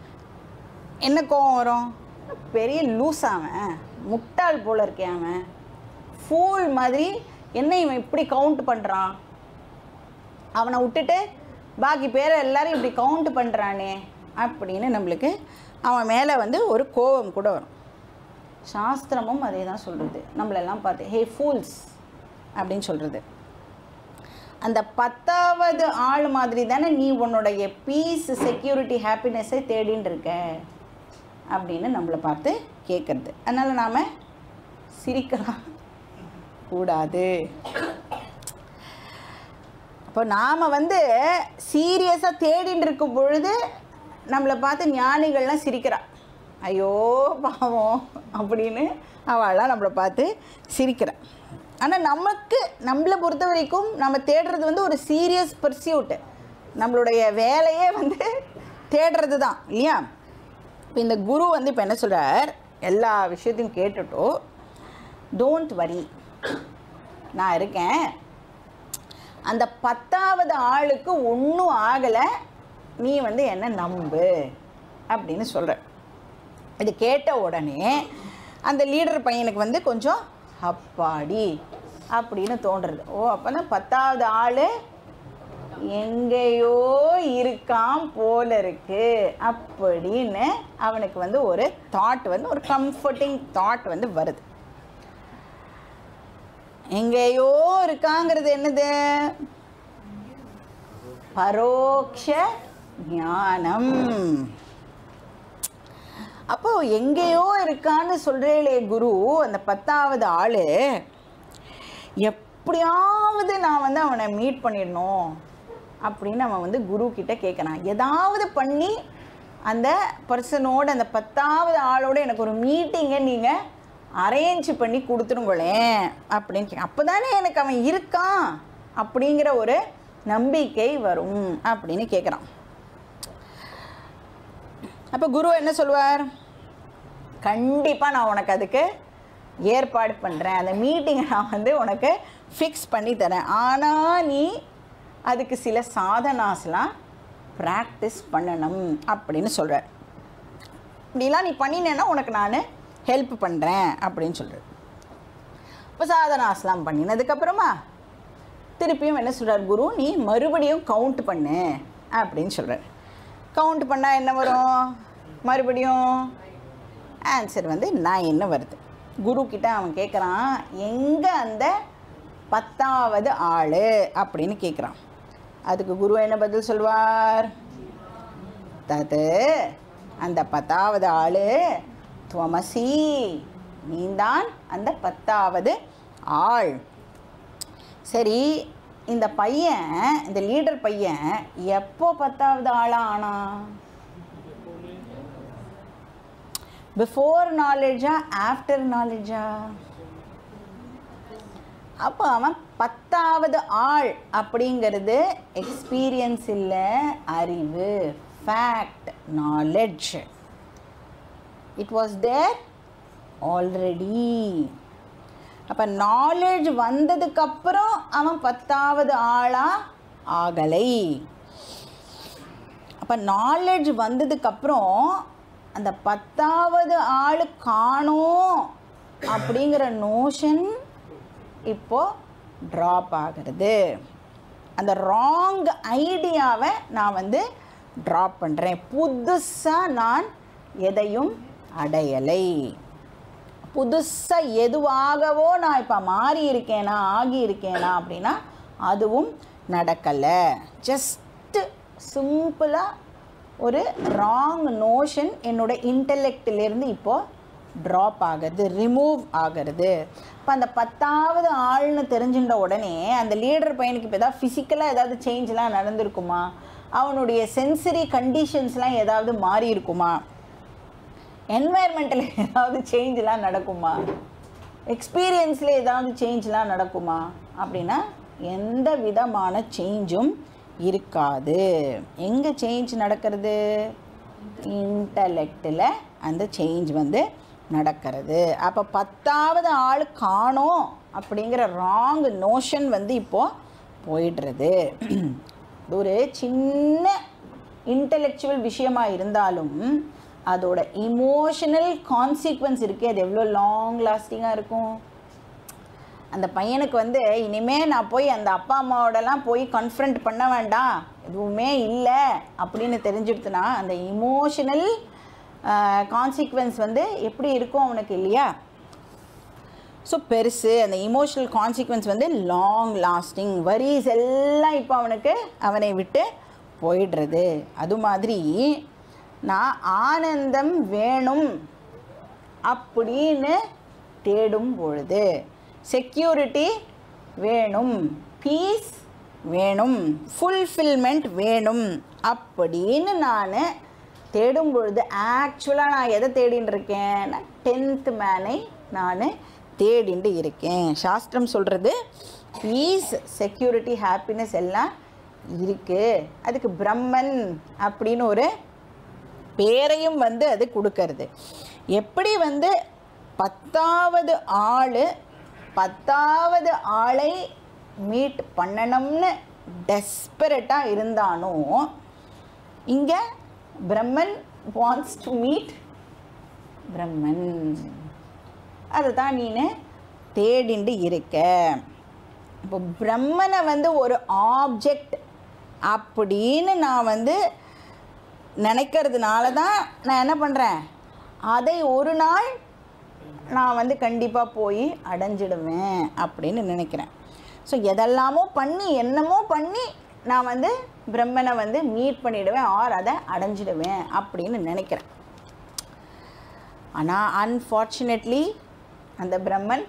என்ன கோபம் வரும் பெரிய லூஸ் அவன் முட்டாள் போல இருக்கேன் அவன் ஃபூல் மாதிரி என்ன இவன் இப்படி கவுண்ட் பண்ணுறான் அவனை விட்டுட்டு பாக்கி பேரை எல்லாரும் இப்படி கவுண்ட் பண்ணுறானே அப்படின்னு நம்மளுக்கு அவன் மேலே வந்து ஒரு கோபம் கூட வரும் சாஸ்திரமும் அதே தான் சொல்கிறது நம்மளெல்லாம் பார்த்து ஹே ஃபூல்ஸ் அப்படின்னு சொல்கிறது அந்த பத்தாவது ஆள் மாதிரி தானே நீ உன்னுடைய பீஸ் செக்யூரிட்டி ஹாப்பினஸ்ஸை தேடின்னு இருக்க அப்படின்னு நம்மளை பார்த்து கேட்குறது அதனால் நாம் சிரிக்கலாம் கூடாது அப்போ நாம் வந்து சீரியஸாக தேடின்னு இருக்கும் பொழுது நம்மளை பார்த்து ஞானிகள்லாம் சிரிக்கிறா ஐயோ பாவம் அப்படின்னு அவள்லாம் நம்மளை பார்த்து சிரிக்கிறா ஆனால் நமக்கு நம்மளை பொறுத்த வரைக்கும் நம்ம தேடுறது வந்து ஒரு சீரியஸ் பர்சியூட்டு நம்மளுடைய வேலையே வந்து தேடுறது தான் இல்லையா இப்போ இந்த குரு வந்து இப்போ என்ன சொல்கிறார் எல்லா விஷயத்தையும் கேட்டுட்டோ டோன்ட் வரி நான் இருக்கேன் அந்த பத்தாவது ஆளுக்கு ஒன்றும் ஆகலை நீ வந்து என்ன நம்பு அப்படின்னு சொல்கிற இது கேட்ட உடனே அந்த லீடர் பையனுக்கு வந்து கொஞ்சம் அப்பாடி அப்படின்னு தோன்றுறது ஓ அப்போனா பத்தாவது ஆள் எங்கேயோ இருக்கான் போல இருக்கு அப்படின்னு அவனுக்கு வந்து ஒரு தாட் வந்து ஒரு கம்ஃபர்டிங் தாட் வந்து வருது எங்கேயோ இருக்காங்கிறது என்னது பரோக்ஷ ஞானம் அப்போ எங்கேயோ இருக்கான்னு சொல்றேளே குரு அந்த பத்தாவது ஆளு எப்படியாவது நான் வந்து அவனை மீட் பண்ணிடணும் அப்படின்னு அவன் வந்து குரு கிட்ட கேட்குறான் ஏதாவது பண்ணி அந்த பர்சனோட அந்த பத்தாவது ஆளோட எனக்கு ஒரு மீட்டிங்கை நீங்கள் அரேஞ்ச் பண்ணி கொடுத்துருங்களேன் அப்படின்னு கே அப்போ தானே எனக்கு அவன் இருக்கான் அப்படிங்கிற ஒரு நம்பிக்கை வரும் அப்படின்னு கேட்குறான் அப்போ குரு என்ன சொல்லுவார் கண்டிப்பாக நான் உனக்கு அதுக்கு ஏற்பாடு பண்ணுறேன் அந்த மீட்டிங்கை நான் வந்து உனக்கு ஃபிக்ஸ் பண்ணி தரேன் ஆனால் நீ அதுக்கு சில சாதனாஸ்லாம் ப்ராக்டிஸ் பண்ணணும் அப்படின்னு சொல்கிறார் இப்படிலாம் நீ பண்ணினேன்னா உனக்கு நான் ஹெல்ப் பண்ணுறேன் அப்படின்னு சொல்கிறார் இப்போ சாதனாஸ்லாம் பண்ணினதுக்கப்புறமா திருப்பியும் என்ன சொல்கிறார் குரு நீ மறுபடியும் கவுண்ட் பண்ணு அப்படின்னு சொல்கிறார் கவுண்ட் பண்ணால் என்ன வரும் மறுபடியும் ஆன்சர் வந்து நான் என்ன வருது குரு கிட்ட அவன் கேட்குறான் எங்கே அந்த பத்தாவது ஆள் அப்படின்னு கேட்குறான் அதுக்கு குரு என்ன பதில் சொல்வார் தது அந்த பத்தாவது ஆள் துவமசி நீந்தான் அந்த பத்தாவது ஆள் சரி இந்த பையன் இந்த லீடர் பையன் எப்போ பத்தாவது ஆளா ஆனா பிஃபோர் நாலேஜா ஆஃப்டர் நாலேஜா அப்போ அவன் பத்தாவது ஆள் அப்படிங்கிறது எக்ஸ்பீரியன்ஸ் இல்லை அறிவு fact knowledge it was there already அப்போ நாலேஜ் வந்ததுக்கப்புறம் அவன் பத்தாவது ஆளாக ஆகலை அப்போ நாலேஜ் வந்ததுக்கப்புறம் அந்த பத்தாவது ஆள் காணோம் அப்படிங்கிற நோஷன் இப்போ ட்ராப் ஆகிறது அந்த ராங் ஐடியாவை நான் வந்து ட்ராப் பண்ணுறேன் புதுசாக நான் எதையும் அடையலை புதுசாக எதுவாகவோ நான் இப்போ மாறி இருக்கேனா ஆகி இருக்கேனா அப்படின்னா அதுவும் நடக்கலை ஜஸ்ட்டு சிம்பிளாக ஒரு ராங் நோஷன் என்னோட இன்டெலெக்டிலேருந்து இப்போது ட்ராப் ஆகிறது ரிமூவ் ஆகிறது இப்போ அந்த பத்தாவது ஆள்னு தெரிஞ்சுட்ட உடனே அந்த லீடர் பையனுக்கு இப்போ ஏதாவது ஃபிசிக்கலாக ஏதாவது சேஞ்செலாம் நடந்திருக்குமா அவனுடைய சென்சரி கண்டிஷன்ஸ்லாம் ஏதாவது மாறி இருக்குமா என்வாயர்மெண்ட்டில் ஏதாவது சேஞ்செலாம் நடக்குமா எக்ஸ்பீரியன்ஸில் ஏதாவது சேஞ்செலாம் நடக்குமா அப்படின்னா எந்த விதமான சேஞ்சும் இருக்காது எங்கே சேஞ்ச் நடக்கிறது இன்டலெக்டில் அந்த சேஞ்ச் வந்து நடக்கிறது அப்போ பத்தாவது ஆள் காணோம் அப்படிங்கிற ராங் நோஷன் வந்து இப்போது போயிடுறது இது ஒரு சின்ன இன்டலெக்சுவல் விஷயமா இருந்தாலும் அதோட இமோஷனல் கான்சிக்வன்ஸ் இருக்கே அது எவ்வளோ லாங் லாஸ்டிங்காக இருக்கும் அந்த பையனுக்கு வந்து இனிமே நான் போய் அந்த அப்பா அம்மாவோடலாம் போய் கன்ஃபரண்ட் பண்ண வேண்டாம் எதுவுமே இல்லை அப்படின்னு தெரிஞ்சிடுத்துனா அந்த இமோஷனல் கான்சிக்வன்ஸ் வந்து எப்படி இருக்கும் அவனுக்கு இல்லையா ஸோ பெருசு அந்த இமோஷனல் கான்சிக்வன்ஸ் வந்து லாங் லாஸ்டிங் வரிஸ் எல்லாம் இப்போ அவனுக்கு அவனை விட்டு போயிடுறது அது மாதிரி நான் ஆனந்தம் வேணும் அப்படின்னு தேடும் பொழுது செக்யூரிட்டி வேணும் பீஸ் வேணும் ஃபுல்ஃபில்மெண்ட் வேணும் அப்படின்னு நான் தேடும் பொழுது ஆக்சுவலாக நான் எதை தேடின்னு இருக்கேன் டென்த் மேனை நான் தேடிண்டு இருக்கேன் சாஸ்திரம் சொல்கிறது பீஸ் செக்யூரிட்டி ஹாப்பினஸ் எல்லாம் இருக்குது அதுக்கு பிரம்மன் அப்படின்னு ஒரு பேரையும் வந்து அது கொடுக்கறது எப்படி வந்து பத்தாவது ஆள் பத்தாவது ஆளை மீட் பண்ணணும்னு டெஸ்பரட்டாக இருந்தானோ இங்கே Brahman wants to meet Brahman அதை தான் நீனு தேடிண்டு இருக்க இப்போ பிரம்மனை வந்து ஒரு ஆப்ஜெக்ட் அப்படின்னு நான் வந்து நினைக்கிறதுனால தான் நான் என்ன பண்ணுறேன் அதை ஒரு நாள் நான் வந்து கண்டிப்பாக போய் அடைஞ்சிடுவேன் அப்படின்னு நினைக்கிறேன் ஸோ எதெல்லாமோ பண்ணி என்னமோ பண்ணி நான் வந்து பிரம்மனை வந்து மீட் பண்ணிடுவேன் ஆர் அதை அடைஞ்சிடுவேன் அப்படின்னு நினைக்கிறேன் ஆனால் அன்ஃபார்ச்சுனேட்லி அந்த பிரம்மன்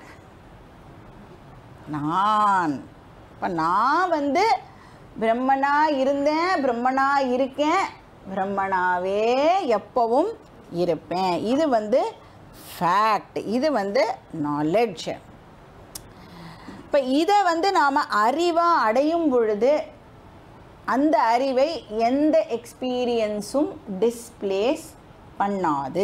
நான் இப்போ நான் வந்து பிரம்மனா இருந்தேன் பிரம்மனா இருக்கேன் பிரம்மனாவே எப்பவும் இருப்பேன் இது வந்து ஃபேக்ட் இது வந்து நாலெட்ஜ் இப்போ இதை வந்து நாம் அறிவாக அடையும் பொழுது அந்த அறிவை எந்த எக்ஸ்பீரியன்ஸும் டிஸ்ப்ளேஸ் பண்ணாது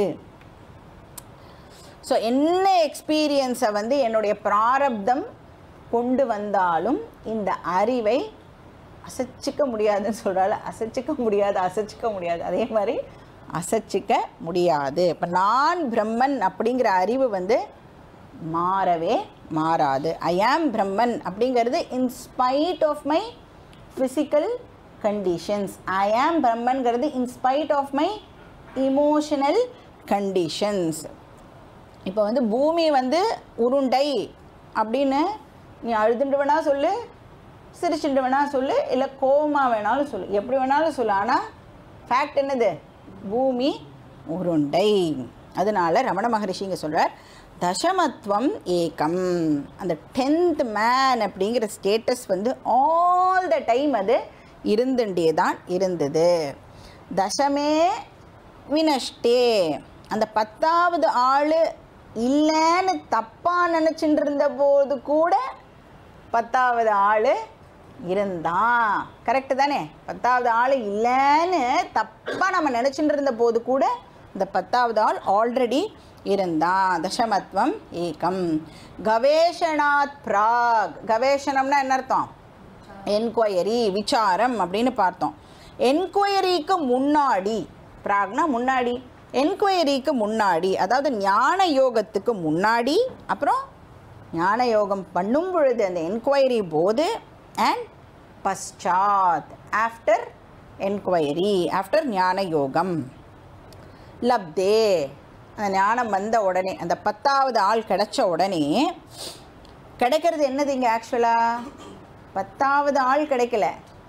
ஸோ என்ன எக்ஸ்பீரியன்ஸை வந்து என்னுடைய பிராரப்தம் கொண்டு வந்தாலும் இந்த அறிவை அசைச்சிக்க முடியாதுன்னு சொல்கிறால அசைச்சிக்க முடியாது அசைச்சிக்க முடியாது அதே மாதிரி அசைச்சிக்க முடியாது இப்போ நான் பிரம்மன் அப்படிங்கிற அறிவு வந்து மாறவே மாறாது ஐ ஆம் பிரம்மன் அப்படிங்கிறது in spite of my physical conditions I am பிரம்மன்கிறது in spite of my emotional conditions இப்போ வந்து பூமி வந்து உருண்டை அப்படின்னு நீ அழுதுண்டு வேணா சொல்லு சிரிச்சுட்டு வேணா சொல்லு இல்லை கோமா வேணாலும் சொல்லு எப்படி வேணாலும் சொல்லு ஆனால் ஃபேக்ட் என்னது பூமி உருண்டை அதனால ரமண மகரிஷி இங்கே சொல்கிறார் தசமத்துவம் ஏகம் அந்த டென்த் மேன் அப்படிங்கிற ஸ்டேட்டஸ் வந்து ஆல் த டைம் அது இருந்துட்டே தான் இருந்தது தசமே வினஷ்டே அந்த பத்தாவது ஆள் இல்லைன்னு தப்பாக நினச்சிட்டு இருந்த போது கூட பத்தாவது ஆள் இருந்தான் கரெக்டு தானே பத்தாவது ஆள் இல்லைன்னு தப்பாக நம்ம நினச்சிட்டு இருந்த போது கூட இந்த பத்தாவது ஆள் ஆல்ரெடி இருந்தான் தசமத்வம் ஏகம் கவேஷணாத் பிராக் கவேஷணம்னா என்ன அர்த்தம் என்கொயரி விசாரம் அப்படின்னு பார்த்தோம் என்கொயரிக்கு முன்னாடி பிராக்னா முன்னாடி என்கொயரிக்கு முன்னாடி அதாவது ஞான யோகத்துக்கு முன்னாடி அப்புறம் ஞான யோகம் பண்ணும் பொழுது அந்த என்கொயரி போது அண்ட் பశ్చాத் ஆஃப்டர் என்கொயரி ஆஃப்டர் ஞான யோகம் லப்தே அந்த ஞானம் வந்த உடனே அந்த பத்தாவது ஆள் கிடைச்ச உடனே கிடைக்கிறது என்னது இங்கே ஆக்சுவலாக பத்தாவது ஆள் கிடைக்கல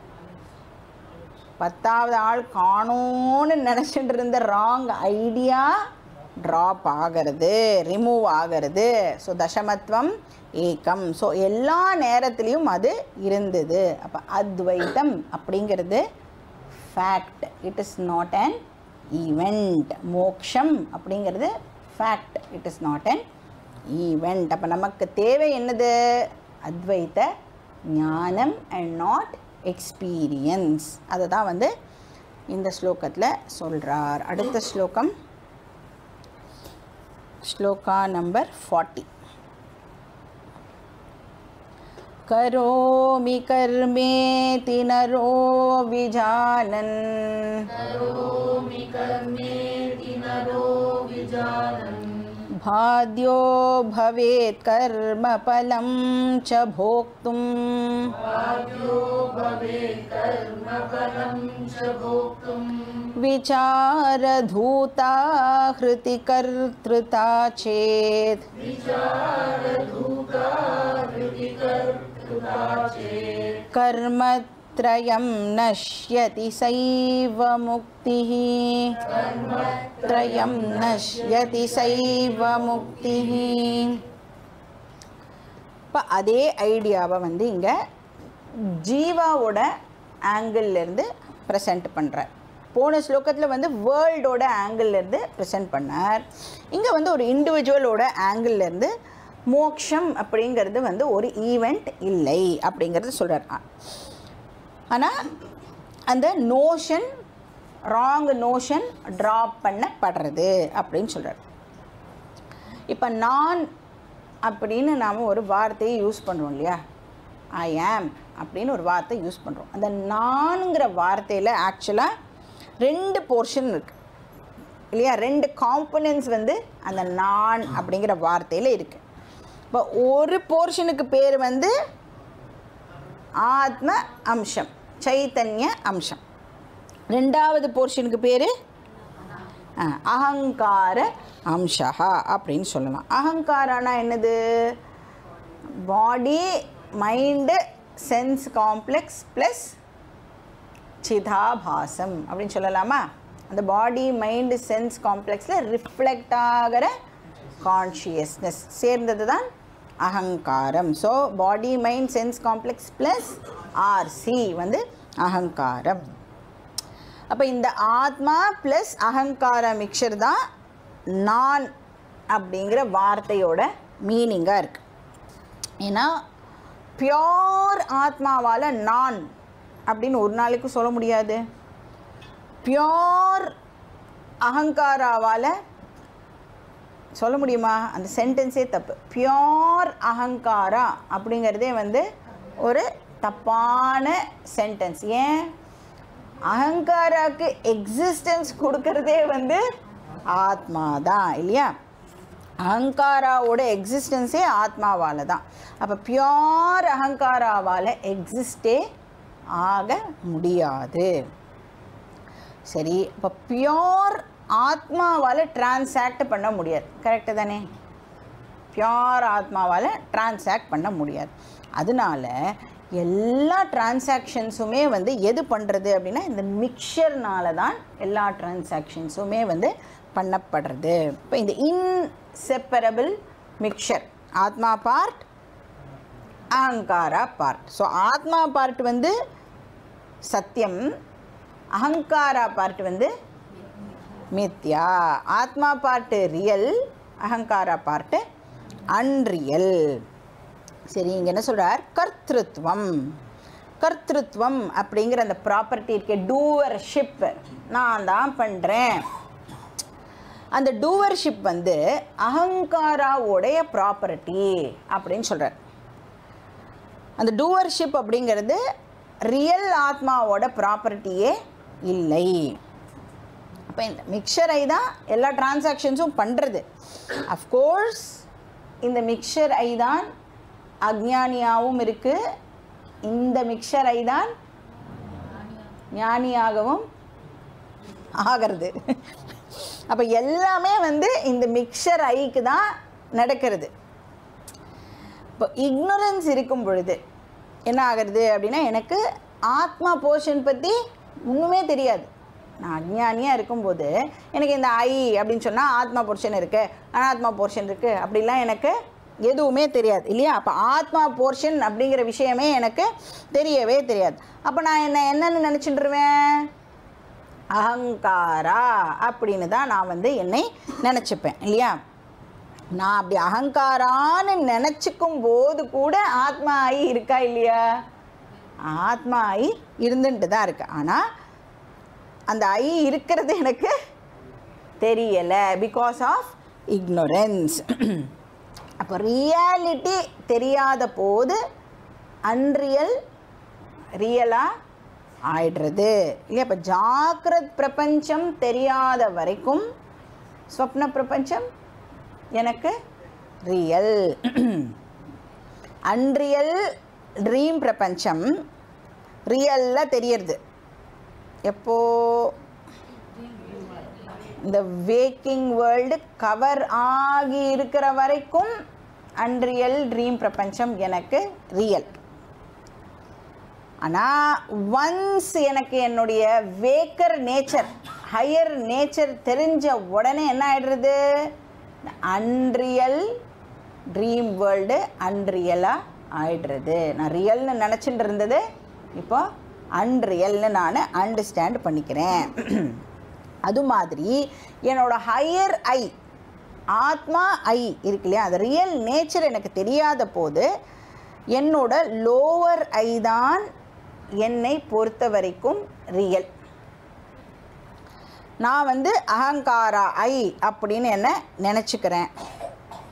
பத்தாவது ஆள் காணோன்னு நினச்சிட்டு இருந்த ராங் ஐடியா ட்ராப் ஆகிறது ரிமூவ் ஆகிறது ஸோ தசமத்துவம் ஏக்கம் ஸோ எல்லா நேரத்துலேயும் அது இருந்தது அப்போ அத்வைத்தம் அப்படிங்கிறது fact it is not an event மோக்ஷம் அப்படிங்கிறது fact it is not an event அப்போ நமக்கு தேவை என்னது அத்வைத்த ஞானம் அண்ட் நாட் எக்ஸ்பீரியன்ஸ் அதை தான் வந்து இந்த ஸ்லோகத்தில் சொல்கிறார் அடுத்த ஸ்லோகம் श्लोका नंबर फोर्टी करोमि कर्मेति नरो विजानन् भाद्यो भवेत् कर्मफलं च भोक्तुम् विचारधूता हृतिकर्तृता चेत् कर्मत्रयं नश्यति सैव मुक्तिः त्रयं नश्यति सैव मुक्तिः இப்போ அதே ஐடியாவை வந்து இங்கே ஜீவாவோட ஆங்கிள்லேருந்து ப்ரெசென்ட் பண்ணுறார் போன ஸ்லோகத்தில் வந்து வேர்ல்டோட ஆங்கிள்லேருந்து ப்ரெசென்ட் பண்ணார் இங்கே வந்து ஒரு இண்டிவிஜுவலோட ஆங்கிள்லேருந்து மோக்ஷம் அப்படிங்கிறது வந்து ஒரு ஈவெண்ட் இல்லை அப்படிங்கிறது சொல்கிறார் ஆனால் அந்த நோஷன் ராங் நோஷன் ட்ராப் பண்ணப்படுறது அப்படின்னு சொல்கிறார் இப்போ நான் அப்படின்னு நாம் ஒரு வார்த்தையை யூஸ் பண்ணுறோம் இல்லையா ஐ ஆம் அப்படின்னு ஒரு வார்த்தை யூஸ் பண்ணுறோம் அந்த நான்ங்கிற வார்த்தையில் ஆக்சுவலாக ரெண்டு போர்ஷன் இருக்குது இல்லையா ரெண்டு காம்பனன்ஸ் வந்து அந்த நான் அப்படிங்கிற வார்த்தையில் இருக்குது இப்போ ஒரு போர்ஷனுக்கு பேர் வந்து ஆத்ம அம்சம் சைத்தன்ய அம்சம் ரெண்டாவது போர்ஷனுக்கு பேர் அகங்கார அம்சா அப்படின்னு சொல்லலாம் அகங்காரானா என்னது body mind sense complex plus சிதாபாசம் அப்படின்னு சொல்லலாமா அந்த பாடி மைண்டு சென்ஸ் காம்ப்ளெக்ஸில் ரிஃப்ளெக்ட் ஆகிற கான்ஷியஸ்னஸ் சேர்ந்தது தான் அகங்காரம் so body mind sense complex plus RC வந்து அகங்காரம் அப்போ இந்த ஆத்மா ப்ளஸ் அகங்கார மிக்சர் தான் நான் அப்படிங்கிற வார்த்தையோட மீனிங்காக இருக்குது ஏன்னா பியோர் ஆத்மாவால் நான் அப்படின்னு ஒரு நாளைக்கு சொல்ல முடியாது பியோர் அகங்காராவால் சொல்ல முடியுமா அந்த சென்டென்ஸே தப்பு பியோர் அகங்காரா அப்படிங்கிறதே வந்து ஒரு தப்பான சென்டென்ஸ் ஏன் அகங்காராக்கு எக்ஸிஸ்டன்ஸ் கொடுக்கறதே வந்து ஆத்மா தான் இல்லையா அகங்காராவோட எக்ஸிஸ்டன்ஸே ஆத்மாவால் தான் அப்போ பியோர் அகங்காராவால் எக்ஸிஸ்டே ஆக முடியாது சரி இப்போ பியோர் ஆத்மாவால் டிரான்சாக்ட் பண்ண முடியாது கரெக்டு தானே பியோர் ஆத்மாவால் டிரான்சாக்ட் பண்ண முடியாது அதனால எல்லா டிரான்சாக்ஷன்ஸுமே வந்து எது பண்ணுறது அப்படின்னா இந்த மிக்சர்னால தான் எல்லா டிரான்சாக்ஷன்ஸுமே வந்து பண்ணப்படுறது இப்போ இந்த இன்செப்பரபிள் மிக்சர் ஆத்மா பார்ட் அகங்காரா பார்ட் ஸோ ஆத்மா பார்ட் வந்து சத்தியம் அகங்காரா பார்ட் வந்து மித்யா ஆத்மா பார்ட்டு ரியல் அகங்காரா பார்ட்டு அன்ரியல் சரி இங்கே என்ன சொல்கிறார் கர்த்திருவம் கர்த்திருவம் அப்படிங்கிற அந்த ப்ராப்பர்ட்டி இருக்கே டூவர்ஷிப் நான் தான் பண்ணுறேன் அந்த டூவர்ஷிப் வந்து அகங்காராவுடைய ப்ராப்பர்ட்டி அப்படின்னு சொல்கிறார் அந்த டூவர்ஷிப் அப்படிங்கிறது ரியல் ஆத்மாவோட ப்ராப்பர்ட்டியே இல்லை அப்போ இந்த மிக்சர் ஐ தான் எல்லா டிரான்சாக்ஷன்ஸும் பண்ணுறது அஃப்கோர்ஸ் இந்த மிக்சர் ஐ தான் அஜ்ஞானியாகவும் இருக்குது இந்த மிக்சர் ஐ தான் ஞானியாகவும் ஆகிறது அப்போ எல்லாமே வந்து இந்த மிக்சர் ஐக்கு தான் நடக்கிறது இப்போ இக்னோரன்ஸ் இருக்கும் பொழுது என்ன ஆகிறது அப்படின்னா எனக்கு ஆத்மா போர்ஷன் பற்றி ஒன்றுமே தெரியாது நான் அஜ்ஞானியாக இருக்கும்போது எனக்கு இந்த ஐ அப்படின்னு சொன்னால் ஆத்மா போர்ஷன் இருக்குது அனாத்மா போர்ஷன் இருக்குது அப்படிலாம் எனக்கு எதுவுமே தெரியாது இல்லையா அப்போ ஆத்மா போர்ஷன் அப்படிங்கிற விஷயமே எனக்கு தெரியவே தெரியாது அப்போ நான் என்ன என்னன்னு நினச்சிட்டுருவேன் அகங்காரா அப்படின்னு தான் நான் வந்து என்னை நினச்சிப்பேன் இல்லையா நான் அப்படி அகங்காரான்னு நினச்சிக்கும் போது கூட ஆத்மா ஆகி இருக்கா இல்லையா ஆத்மா ஆகி இருந்துட்டு தான் இருக்கு ஆனால் அந்த ஐ இருக்கிறது எனக்கு தெரியலை பிகாஸ் ஆஃப் இக்னோரன்ஸ் அப்போ ரியாலிட்டி தெரியாத போது அன்ரியல் ரியலாக ஆயிடுறது இல்லையா இப்போ ஜாக்கிரத் பிரபஞ்சம் தெரியாத வரைக்கும் ஸ்வப்ன பிரபஞ்சம் எனக்கு ரியல் அன்ரியல் ட்ரீம் பிரபஞ்சம் ரியலில் தெரியறது எப்போ இந்த வேக்கிங் வேர்ல்டு கவர் ஆகி இருக்கிற வரைக்கும் அன்ரியல் ட்ரீம் பிரபஞ்சம் எனக்கு ரியல் ஆனால் ஒன்ஸ் எனக்கு என்னுடைய வேக்கர் நேச்சர் ஹையர் நேச்சர் தெரிஞ்ச உடனே என்ன ஆயிடுறது அன்ரியல் ட்ரீம் வேர்ல்டு அன்ரியலாக ஆயிடுறது நான் ரியல்னு நினச்சிட்டு இருந்தது இப்போ அன்ரியல்னு நான் அண்டர்ஸ்டாண்ட் பண்ணிக்கிறேன் அது மாதிரி என்னோட ஹையர் ஐ ஆத்மா ஐ இருக்கு இல்லையா அது ரியல் நேச்சர் எனக்கு தெரியாத போது என்னோட லோவர் ஐ தான் என்னை பொறுத்த வரைக்கும் ரியல் நான் வந்து அகங்காரா ஐ அப்படின்னு என்ன நினச்சிக்கிறேன்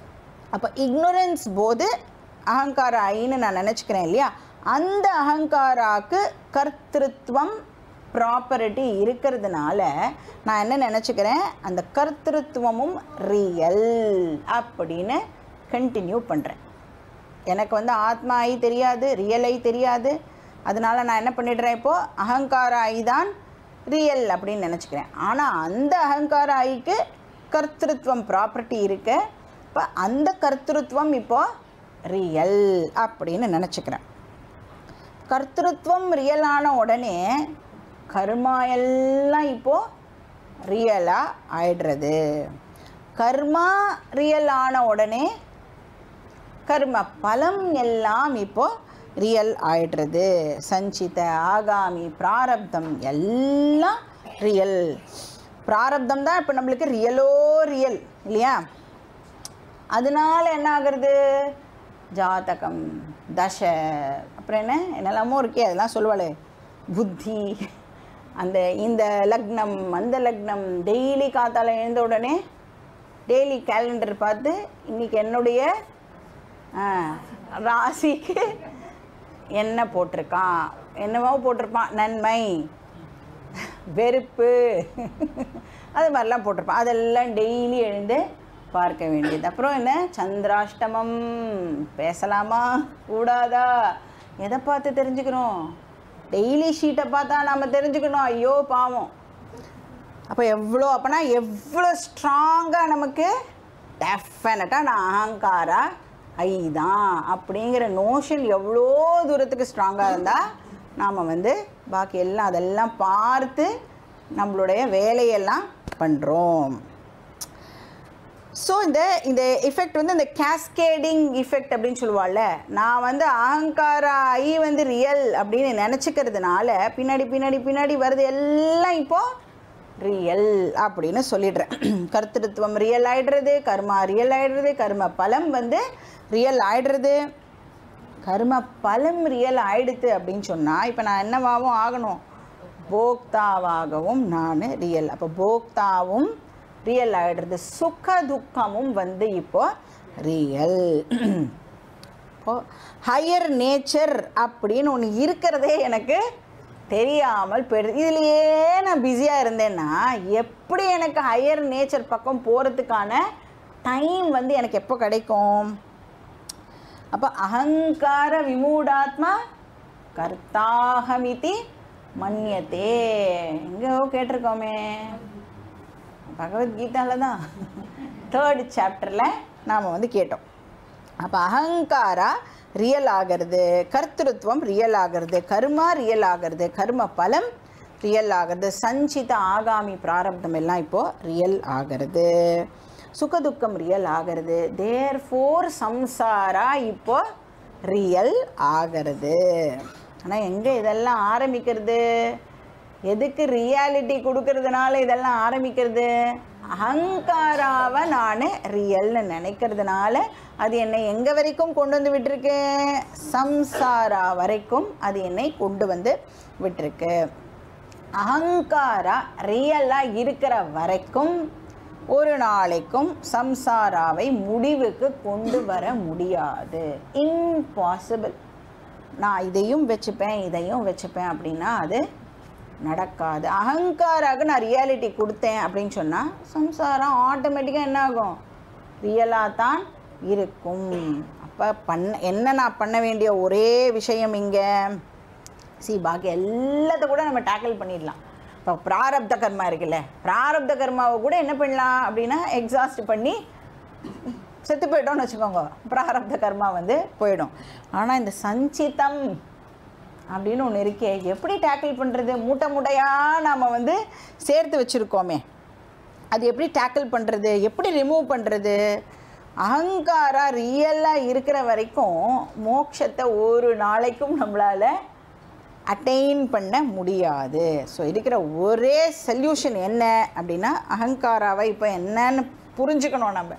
அப்போ இக்னோரன்ஸ் போது அகங்கார ஐன்னு நான் நினச்சிக்கிறேன் இல்லையா அந்த அகங்காராக்கு கர்த்திருவம் ப்ராப்பர்ட்டி இருக்கிறதுனால நான் என்ன நினச்சிக்கிறேன் அந்த கர்த்திருவமும் ரியல் அப்படின்னு கண்டினியூ பண்ணுறேன் எனக்கு வந்து ஆத்மா ஐ தெரியாது ரியல் ஐ தெரியாது அதனால நான் என்ன பண்ணிடுறேன் இப்போது அகங்கார ஐ தான் ரியல் அப்படின்னு நினச்சிக்கிறேன் ஆனால் அந்த அகங்கார ஐக்கு கர்த்திருவம் ப்ராப்பர்ட்டி இருக்கு இப்போ அந்த கர்த்திருவம் இப்போ ரியல் அப்படின்னு நினச்சிக்கிறேன் கர்த்திருவம் ரியலான உடனே கர்மா எல்லாம் இப்போது ரியலாக ஆயிடுறது கர்மா ரியல் ஆன உடனே கர்ம பலம் எல்லாம் இப்போ ரியல் ஆயிடுறது சஞ்சித ஆகாமி பிராரப்தம் எல்லாம் ரியல் பிராரப்தம் தான் இப்போ நம்மளுக்கு ரியலோ ரியல் இல்லையா அதனால என்ன ஆகுறது ஜாதகம் தசை அப்புறம் என்ன என்னெல்லாமோ இருக்கே அதெல்லாம் சொல்லுவாளே புத்தி அந்த இந்த லக்னம் அந்த லக்னம் டெய்லி காத்தால எழுந்த உடனே டெய்லி கேலண்டர் பார்த்து இன்னைக்கு என்னுடைய ஆ, ராசிக்கு என்ன போட்டிருக்கான் என்னவோ போட்டிருப்பான் நன்மை வெறுப்பு அது மாதிரிலாம் போட்டிருப்பான் அதெல்லாம் டெய்லி எழுந்து பார்க்க வேண்டியது அப்புறம் என்ன சந்திராஷ்டமம் பேசலாமா கூடாதா எதை பார்த்து தெரிஞ்சுக்கிறோம் டெய்லி ஷீட்டை பார்த்தா நம்ம தெரிஞ்சுக்கணும் ஐயோ பாவம் அப்போ எவ்வளோ அப்போனா எவ்வளோ ஸ்ட்ராங்காக நமக்கு டெஃபினட்டாக நான் அகங்காரா ஐ தான் அப்படிங்கிற நோஷன் எவ்வளோ தூரத்துக்கு ஸ்ட்ராங்காக இருந்தால் நாம் வந்து பாக்கி எல்லாம் அதெல்லாம் பார்த்து நம்மளுடைய வேலையெல்லாம் பண்ணுறோம் ஸோ இந்த இந்த எஃபெக்ட் வந்து இந்த கேஸ்கேடிங் எஃபெக்ட் அப்படின்னு சொல்லுவாள்ல நான் வந்து அகங்கார ஐ வந்து ரியல் அப்படின்னு நினச்சிக்கிறதுனால பின்னாடி பின்னாடி பின்னாடி வருது எல்லாம் இப்போது ரியல் அப்படின்னு சொல்லிடுறேன் கர்த்திருவம் ரியல் ஆயிடுறது கர்மா ரியல் ஆயிடுறது கர்ம பலம் வந்து ரியல் ஆயிடுறது கர்ம பலம் ரியல் ஆயிடுது அப்படின்னு சொன்னால் இப்போ நான் என்னவாகவும் ஆகணும் போக்தாவாகவும் நான் ரியல் அப்போ போக்தாவும் ரியல் ஆயிடுறது சுக துக்கமும் வந்து இப்போ ரியல் இப்போ ஹையர் நேச்சர் அப்படின்னு ஒன்று இருக்கிறதே எனக்கு தெரியாமல் போயிடுது இதுலேயே நான் பிஸியாக இருந்தேன்னா எப்படி எனக்கு ஹையர் நேச்சர் பக்கம் போகிறதுக்கான டைம் வந்து எனக்கு எப்போ கிடைக்கும் அப்போ அகங்கார விமூடாத்மா கர்த்தாகமிதி மன்யத்தே எங்கேயோ கேட்டிருக்கோமே பகவத்கீதால தான் தேர்ட் சாப்டரில் நாம் வந்து கேட்டோம் அப்போ அகங்காரா ரியல் ஆகிறது கர்த்திருவம் ரியல் ஆகிறது கர்மா ரியல் ஆகிறது கர்ம பலம் ரியல் ஆகிறது சஞ்சித ஆகாமி பிராரப்தம் எல்லாம் இப்போது ரியல் ஆகிறது சுகதுக்கம் ரியல் ஆகிறது தேர் ஃபோர் சம்சாரா இப்போ ரியல் ஆகிறது ஆனால் எங்கே இதெல்லாம் ஆரம்பிக்கிறது எதுக்கு ரியாலிட்டி கொடுக்கறதுனால இதெல்லாம் ஆரம்பிக்கிறது அகங்காராவை நான் ரியல்னு நினைக்கிறதுனால அது என்னை எங்கே வரைக்கும் கொண்டு வந்து விட்டுருக்கு சம்சாரா வரைக்கும் அது என்னை கொண்டு வந்து விட்டுருக்கு அகங்காரா ரியலாக இருக்கிற வரைக்கும் ஒரு நாளைக்கும் சம்சாராவை முடிவுக்கு கொண்டு வர முடியாது இம்பாசிபிள் நான் இதையும் வச்சுப்பேன் இதையும் வச்சுப்பேன் அப்படின்னா அது நடக்காது அகங்காராக நான் ரியாலிட்டி கொடுத்தேன் அப்படின்னு சொன்னால் சம்சாரம் ஆட்டோமேட்டிக்காக என்ன ஆகும் ரியலாக தான் இருக்கும் அப்போ பண்ண என்ன நான் பண்ண வேண்டிய ஒரே விஷயம் இங்கே சி பாக்கி எல்லாத்த கூட நம்ம டேக்கிள் பண்ணிடலாம் இப்போ பிராரப்த கர்மா இருக்குல்ல பிராரப்த கர்மாவை கூட என்ன பண்ணலாம் அப்படின்னா எக்ஸாஸ்ட் பண்ணி செத்து போயிட்டோம்னு வச்சுக்கோங்க பிராரப்த கர்மா வந்து போயிடும் ஆனால் இந்த சஞ்சிதம் அப்படின்னு ஒன்று இருக்கே எப்படி டேக்கிள் பண்ணுறது மூட்டை மூட்டையாக நாம் வந்து சேர்த்து வச்சுருக்கோமே அது எப்படி டேக்கிள் பண்ணுறது எப்படி ரிமூவ் பண்ணுறது அகங்காரா ரியலாக இருக்கிற வரைக்கும் மோட்சத்தை ஒரு நாளைக்கும் நம்மளால் அட்டைன் பண்ண முடியாது ஸோ இருக்கிற ஒரே சொல்யூஷன் என்ன அப்படின்னா அகங்காராவை இப்போ என்னன்னு புரிஞ்சுக்கணும் நம்ம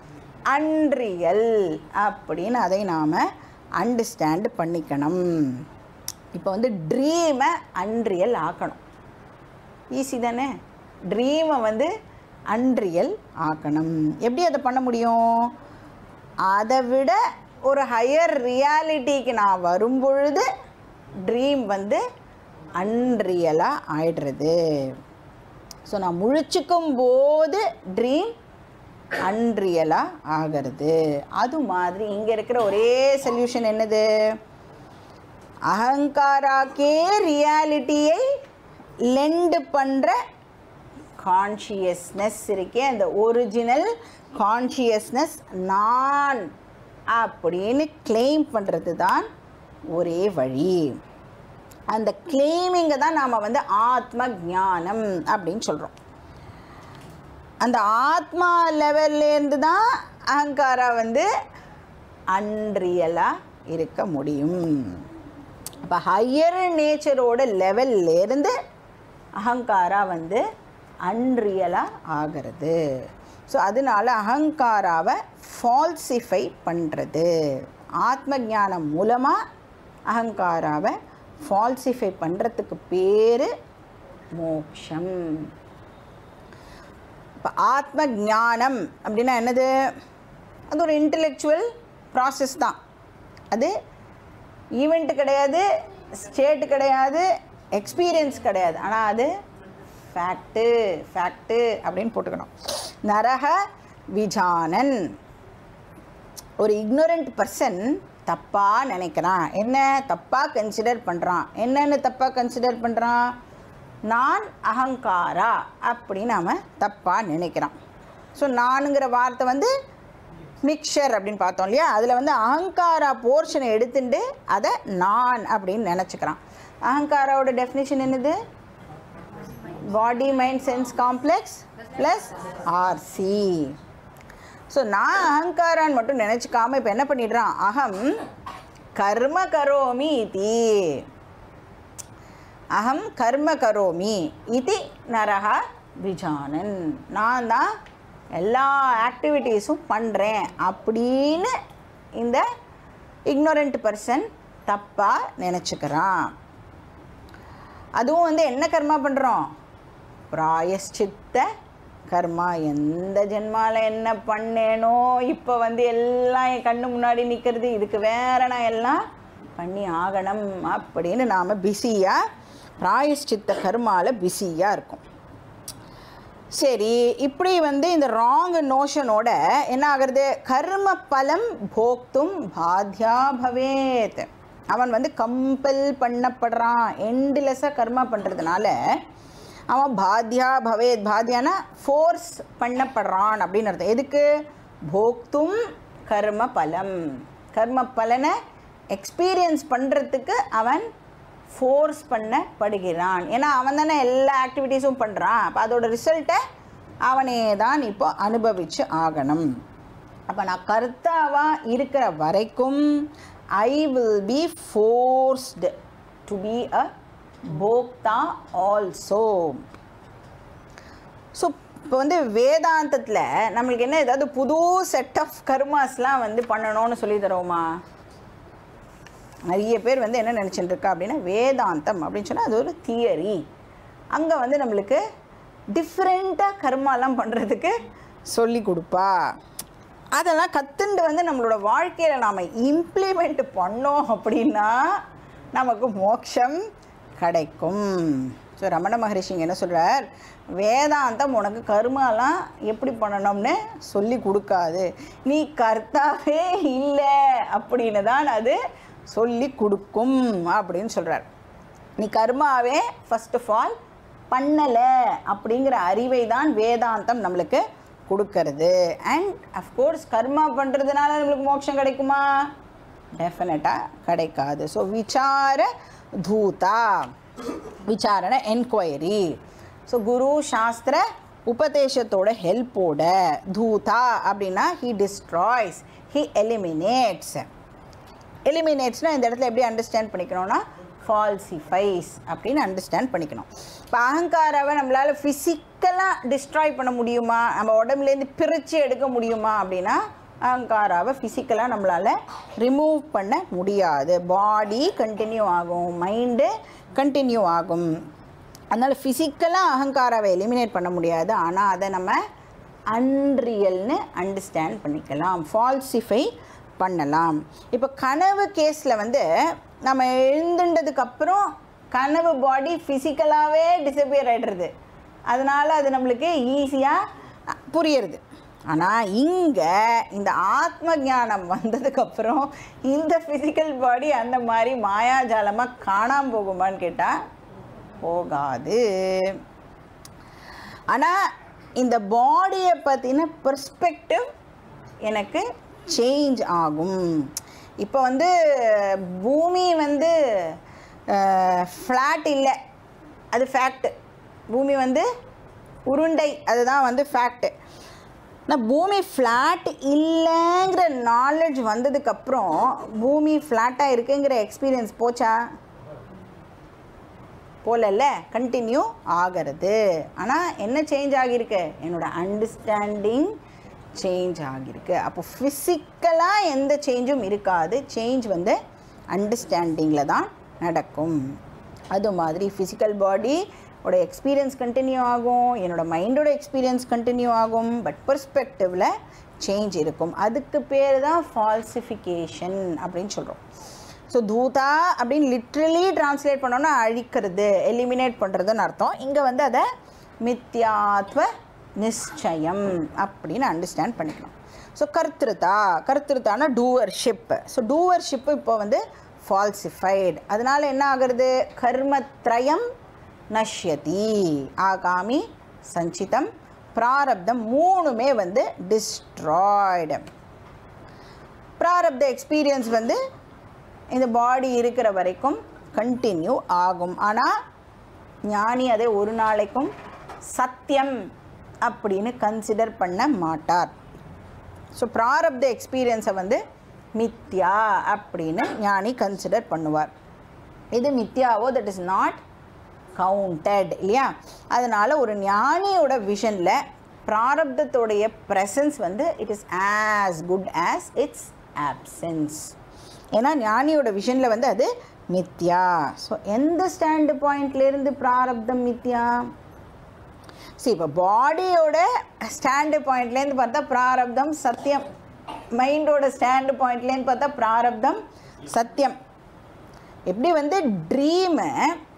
அன்ரியல் அப்படின்னு அதை நாம் அண்டர்ஸ்டாண்ட் பண்ணிக்கணும் இப்போ வந்து ட்ரீமை அன்ரியல் ஆக்கணும் ஈஸி தானே ட்ரீமை வந்து அன்ரியல் ஆக்கணும் எப்படி அதை பண்ண முடியும் அதை விட ஒரு ஹையர் ரியாலிட்டிக்கு நான் வரும்பொழுது ட்ரீம் வந்து அன்ரியலாக ஆயிடுறது ஸோ நான் முழிச்சுக்கும் போது ட்ரீம் அன்ரியலாக ஆகிறது அது மாதிரி இங்கே இருக்கிற ஒரே சொல்யூஷன் என்னது அகங்காராக்கே ரியாலிட்டியை லெண்டு பண்ணுற கான்ஷியஸ்னஸ் இருக்கே அந்த ஒரிஜினல் கான்ஷியஸ்னஸ் நான் அப்படின்னு கிளைம் பண்ணுறது தான் ஒரே வழி அந்த கிளைமிங்கை தான் நாம் வந்து ஆத்ம ஞானம் அப்படின்னு சொல்கிறோம் அந்த ஆத்மா லெவல்லேருந்து தான் அகங்காரா வந்து அன்ரியலாக இருக்க முடியும் அப்போ ஹையர் நேச்சரோட லெவல்லேருந்து அகங்காரா வந்து அன்ரியலாக ஆகிறது ஸோ அதனால அகங்காராவை ஃபால்சிஃபை பண்ணுறது ஆத்ம ஞானம் மூலமாக அகங்காராவை ஃபால்சிஃபை பண்ணுறதுக்கு பேர் மோக்ஷம் இப்போ ஆத்ம ஞானம் அப்படின்னா என்னது அது ஒரு இன்டலெக்சுவல் ப்ராசஸ் தான் அது ஈவெண்ட் கிடையாது ஸ்டேட் கிடையாது எக்ஸ்பீரியன்ஸ் கிடையாது ஆனால் அது ஃபேக்ட்டு ஃபேக்ட்டு அப்படின்னு போட்டுக்கணும் நரக விஜானன் ஒரு இக்னோரண்ட் பர்சன் தப்பாக நினைக்கிறான் என்ன தப்பாக கன்சிடர் பண்ணுறான் என்னென்னு தப்பாக கன்சிடர் பண்ணுறான் நான் அகங்காரா அப்படி நாம் தப்பாக நினைக்கிறான் ஸோ நானுங்கிற வார்த்தை வந்து மிக்சர் அப்படின்னு பார்த்தோம் இல்லையா அதில் வந்து அகங்காரா போர்ஷனை எடுத்துட்டு அதை நான் அப்படின்னு நினச்சிக்கிறான் அகங்காராவோட டெஃபினிஷன் என்னது body mind sense complex plus RC so நான் அகங்காரான்னு மட்டும் நினச்சிக்காம இப்போ என்ன பண்ணிடுறான் அகம் கர்ம கரோமி இதி அகம் கர்ம கரோமி இது நரகா விஜானன் நான் தான் எல்லா ஆக்டிவிட்டீஸும் பண்ணுறேன் அப்படின்னு இந்த இக்னோரண்ட் பர்சன் தப்பாக நினச்சிக்கிறான் அதுவும் வந்து என்ன கர்மா பண்ணுறோம் பிராயஷ்சித்த கர்மா எந்த ஜென்மாவில் என்ன பண்ணேனோ இப்போ வந்து எல்லாம் என் கண்ணு முன்னாடி நிற்கிறது இதுக்கு வேற நான் எல்லாம் பண்ணி ஆகணும் அப்படின்னு நாம் பிஸியாக பிராயஷ்சித்த கர்மாவில் பிஸியாக இருக்கும் சரி இப்படி வந்து இந்த ராங் நோஷனோட என்ன ஆகுறது கர்ம பலம் போக்தும் பாத்யா பவேத் அவன் வந்து கம்பல் பண்ணப்படுறான் எண்ட்லெஸ்ஸாக கர்மா பண்ணுறதுனால அவன் பாத்யா பவேத் பாத்யானா ஃபோர்ஸ் பண்ணப்படுறான் அப்படின்னு அர்த்தம் எதுக்கு போக்தும் கர்ம பலம் கர்ம பலனை எக்ஸ்பீரியன்ஸ் பண்ணுறதுக்கு அவன் ஃபோர்ஸ் பண்ணப்படுகிறான் ஏன்னா அவன் தானே எல்லா ஆக்டிவிட்டீஸும் பண்ணுறான் அப்போ அதோட ரிசல்ட்டை அவனே தான் இப்போ அனுபவித்து ஆகணும் அப்போ நான் கர்த்தாவாக இருக்கிற வரைக்கும் I will be forced to be a bhokta also so இப்போ வந்து வேதாந்தத்தில் நம்மளுக்கு என்ன ஏதாவது புது செட் ஆஃப் கர்மாஸ்லாம் வந்து பண்ணணும்னு சொல்லி தரோமா நிறைய பேர் வந்து என்ன நினச்சிட்டு இருக்கா அப்படின்னா வேதாந்தம் அப்படின்னு சொன்னால் அது ஒரு தியரி அங்கே வந்து நம்மளுக்கு டிஃப்ரெண்ட்டாக கர்மாலாம் பண்ணுறதுக்கு சொல்லி கொடுப்பா அதெல்லாம் கற்றுண்டு வந்து நம்மளோட வாழ்க்கையில் நாம் இம்ப்ளிமெண்ட் பண்ணோம் அப்படின்னா நமக்கு மோட்சம் கிடைக்கும் ஸோ ரமண மகரிஷிங்க என்ன சொல்கிறார் வேதாந்தம் உனக்கு கர்மாலாம் எப்படி பண்ணணும்னு சொல்லி கொடுக்காது நீ கர்த்தாவே இல்லை அப்படின்னு தான் அது சொல்லி கொடுக்கும் அப்படின்னு சொல்கிறார் நீ கர்மாவே ஃபர்ஸ்ட் ஆஃப் ஆல் பண்ணலை அப்படிங்கிற அறிவை தான் வேதாந்தம் நம்மளுக்கு கொடுக்கறது அண்ட் அஃப்கோர்ஸ் கர்மா பண்ணுறதுனால நம்மளுக்கு மோட்சம் கிடைக்குமா டெஃபினட்டாக கிடைக்காது ஸோ விசார தூதா விசாரண என்கொயரி ஸோ குரு சாஸ்திர உபதேசத்தோட ஹெல்ப்போட தூதா அப்படின்னா ஹி டிஸ்ட்ராய்ஸ் ஹி எலிமினேட்ஸ் எலிமினேட்ஸ்னால் இந்த இடத்துல எப்படி அண்டர்ஸ்டாண்ட் பண்ணிக்கணும்னா ஃபால்சிஃபைஸ் அப்படின்னு அண்டர்ஸ்டாண்ட் பண்ணிக்கணும் இப்போ அகங்காராவை நம்மளால் ஃபிசிக்கலாக டிஸ்ட்ராய் பண்ண முடியுமா நம்ம உடம்புலேருந்து பிரித்து எடுக்க முடியுமா அப்படின்னா அகங்காராவை ஃபிசிக்கலாக நம்மளால் ரிமூவ் பண்ண முடியாது பாடி கண்டினியூ ஆகும் மைண்டு கண்டினியூ ஆகும் அதனால் ஃபிசிக்கலாக அகங்காராவை எலிமினேட் பண்ண முடியாது ஆனால் அதை நம்ம அன்ரியல்னு அண்டர்ஸ்டாண்ட் பண்ணிக்கலாம் ஃபால்சிஃபை பண்ணலாம் இப்போ கனவு கேஸில் வந்து நம்ம எழுந்துட்டதுக்கப்புறம் கனவு பாடி ஃபிசிக்கலாகவே டிசப்பியர் ஆகிடுறது அதனால் அது நம்மளுக்கு ஈஸியாக புரியுறது ஆனால் இங்கே இந்த ஆத்ம ஞானம் வந்ததுக்கப்புறம் இந்த ஃபிசிக்கல் பாடி அந்த மாதிரி மாயாஜாலமாக காணாமல் போகுமான்னு கேட்டால் போகாது ஆனால் இந்த பாடியை பற்றின பெர்ஸ்பெக்டிவ் எனக்கு சேஞ்ச் ஆகும் இப்போ வந்து பூமி வந்து ஃப்ளாட் இல்லை அது ஃபேக்ட்டு பூமி வந்து உருண்டை அதுதான் வந்து ஃபேக்ட்டு ஆனால் பூமி ஃப்ளாட் இல்லைங்கிற நாலேஜ் வந்ததுக்கப்புறம் பூமி ஃப்ளாட்டாக இருக்குங்கிற எக்ஸ்பீரியன்ஸ் போச்சா போலல்ல கண்டினியூ ஆகிறது ஆனால் என்ன சேஞ்ச் ஆகியிருக்கு என்னோட அண்டர்ஸ்டாண்டிங் சேஞ்ச் ஆகியிருக்கு அப்போ ஃபிசிக்கலாக எந்த சேஞ்சும் இருக்காது சேஞ்ச் வந்து அண்டர்ஸ்டாண்டிங்கில் தான் நடக்கும் அது மாதிரி ஃபிசிக்கல் பாடி ஓட எக்ஸ்பீரியன்ஸ் கண்டினியூ ஆகும் என்னோட மைண்டோட எக்ஸ்பீரியன்ஸ் கண்டினியூ ஆகும் பட் பெர்ஸ்பெக்டிவில் சேஞ்ச் இருக்கும் அதுக்கு பேர் தான் ஃபால்சிஃபிகேஷன் அப்படின்னு சொல்கிறோம் ஸோ தூதா அப்படின்னு லிட்ரலி டிரான்ஸ்லேட் பண்ணோன்னா அழிக்கிறது எலிமினேட் பண்ணுறதுன்னு அர்த்தம் இங்கே வந்து அதை மித்யாத்வ நிச்சயம் அப்படின்னு அண்டர்ஸ்டாண்ட் பண்ணிக்கலாம் ஸோ கர்த்திருத்தா கர்த்திருத்தான டூவர்ஷிப் ஸோ டூவர்ஷிப்பு இப்போ வந்து ஃபால்சிஃபைடு அதனால் என்ன ஆகிறது கர்மத்ரயம் நஷ்யதி ஆகாமி சஞ்சிதம் பிராரப்தம் மூணுமே வந்து டிஸ்ட்ராய்டு பிராரப்த எக்ஸ்பீரியன்ஸ் வந்து இந்த பாடி இருக்கிற வரைக்கும் கண்டினியூ ஆகும் ஆனால் ஞானி அதை ஒரு நாளைக்கும் சத்தியம் அப்படின்னு கன்சிடர் பண்ண மாட்டார் ஸோ பிராரப்த எக்ஸ்பீரியன்ஸை வந்து மித்யா அப்படின்னு ஞானி கன்சிடர் பண்ணுவார் இது மித்யாவோ தட் இஸ் நாட் கவுண்டட் இல்லையா அதனால் ஒரு ஞானியோட விஷனில் பிராரப்தத்தோடைய ப்ரெசன்ஸ் வந்து it is as good as its absence ஏன்னா ஞானியோட விஷனில் வந்து அது மித்யா ஸோ எந்த ஸ்டாண்டு பாயிண்ட்லேருந்து பிராரப்தம் மித்யா சரி இப்போ பாடியோட ஸ்டாண்டு பாயிண்ட்லேருந்து பார்த்தா பிராரப்தம் சத்தியம் மைண்டோட ஸ்டாண்டு பாயிண்ட்லேருந்து பார்த்தா பிராரப்தம் சத்தியம் எப்படி வந்து ட்ரீமை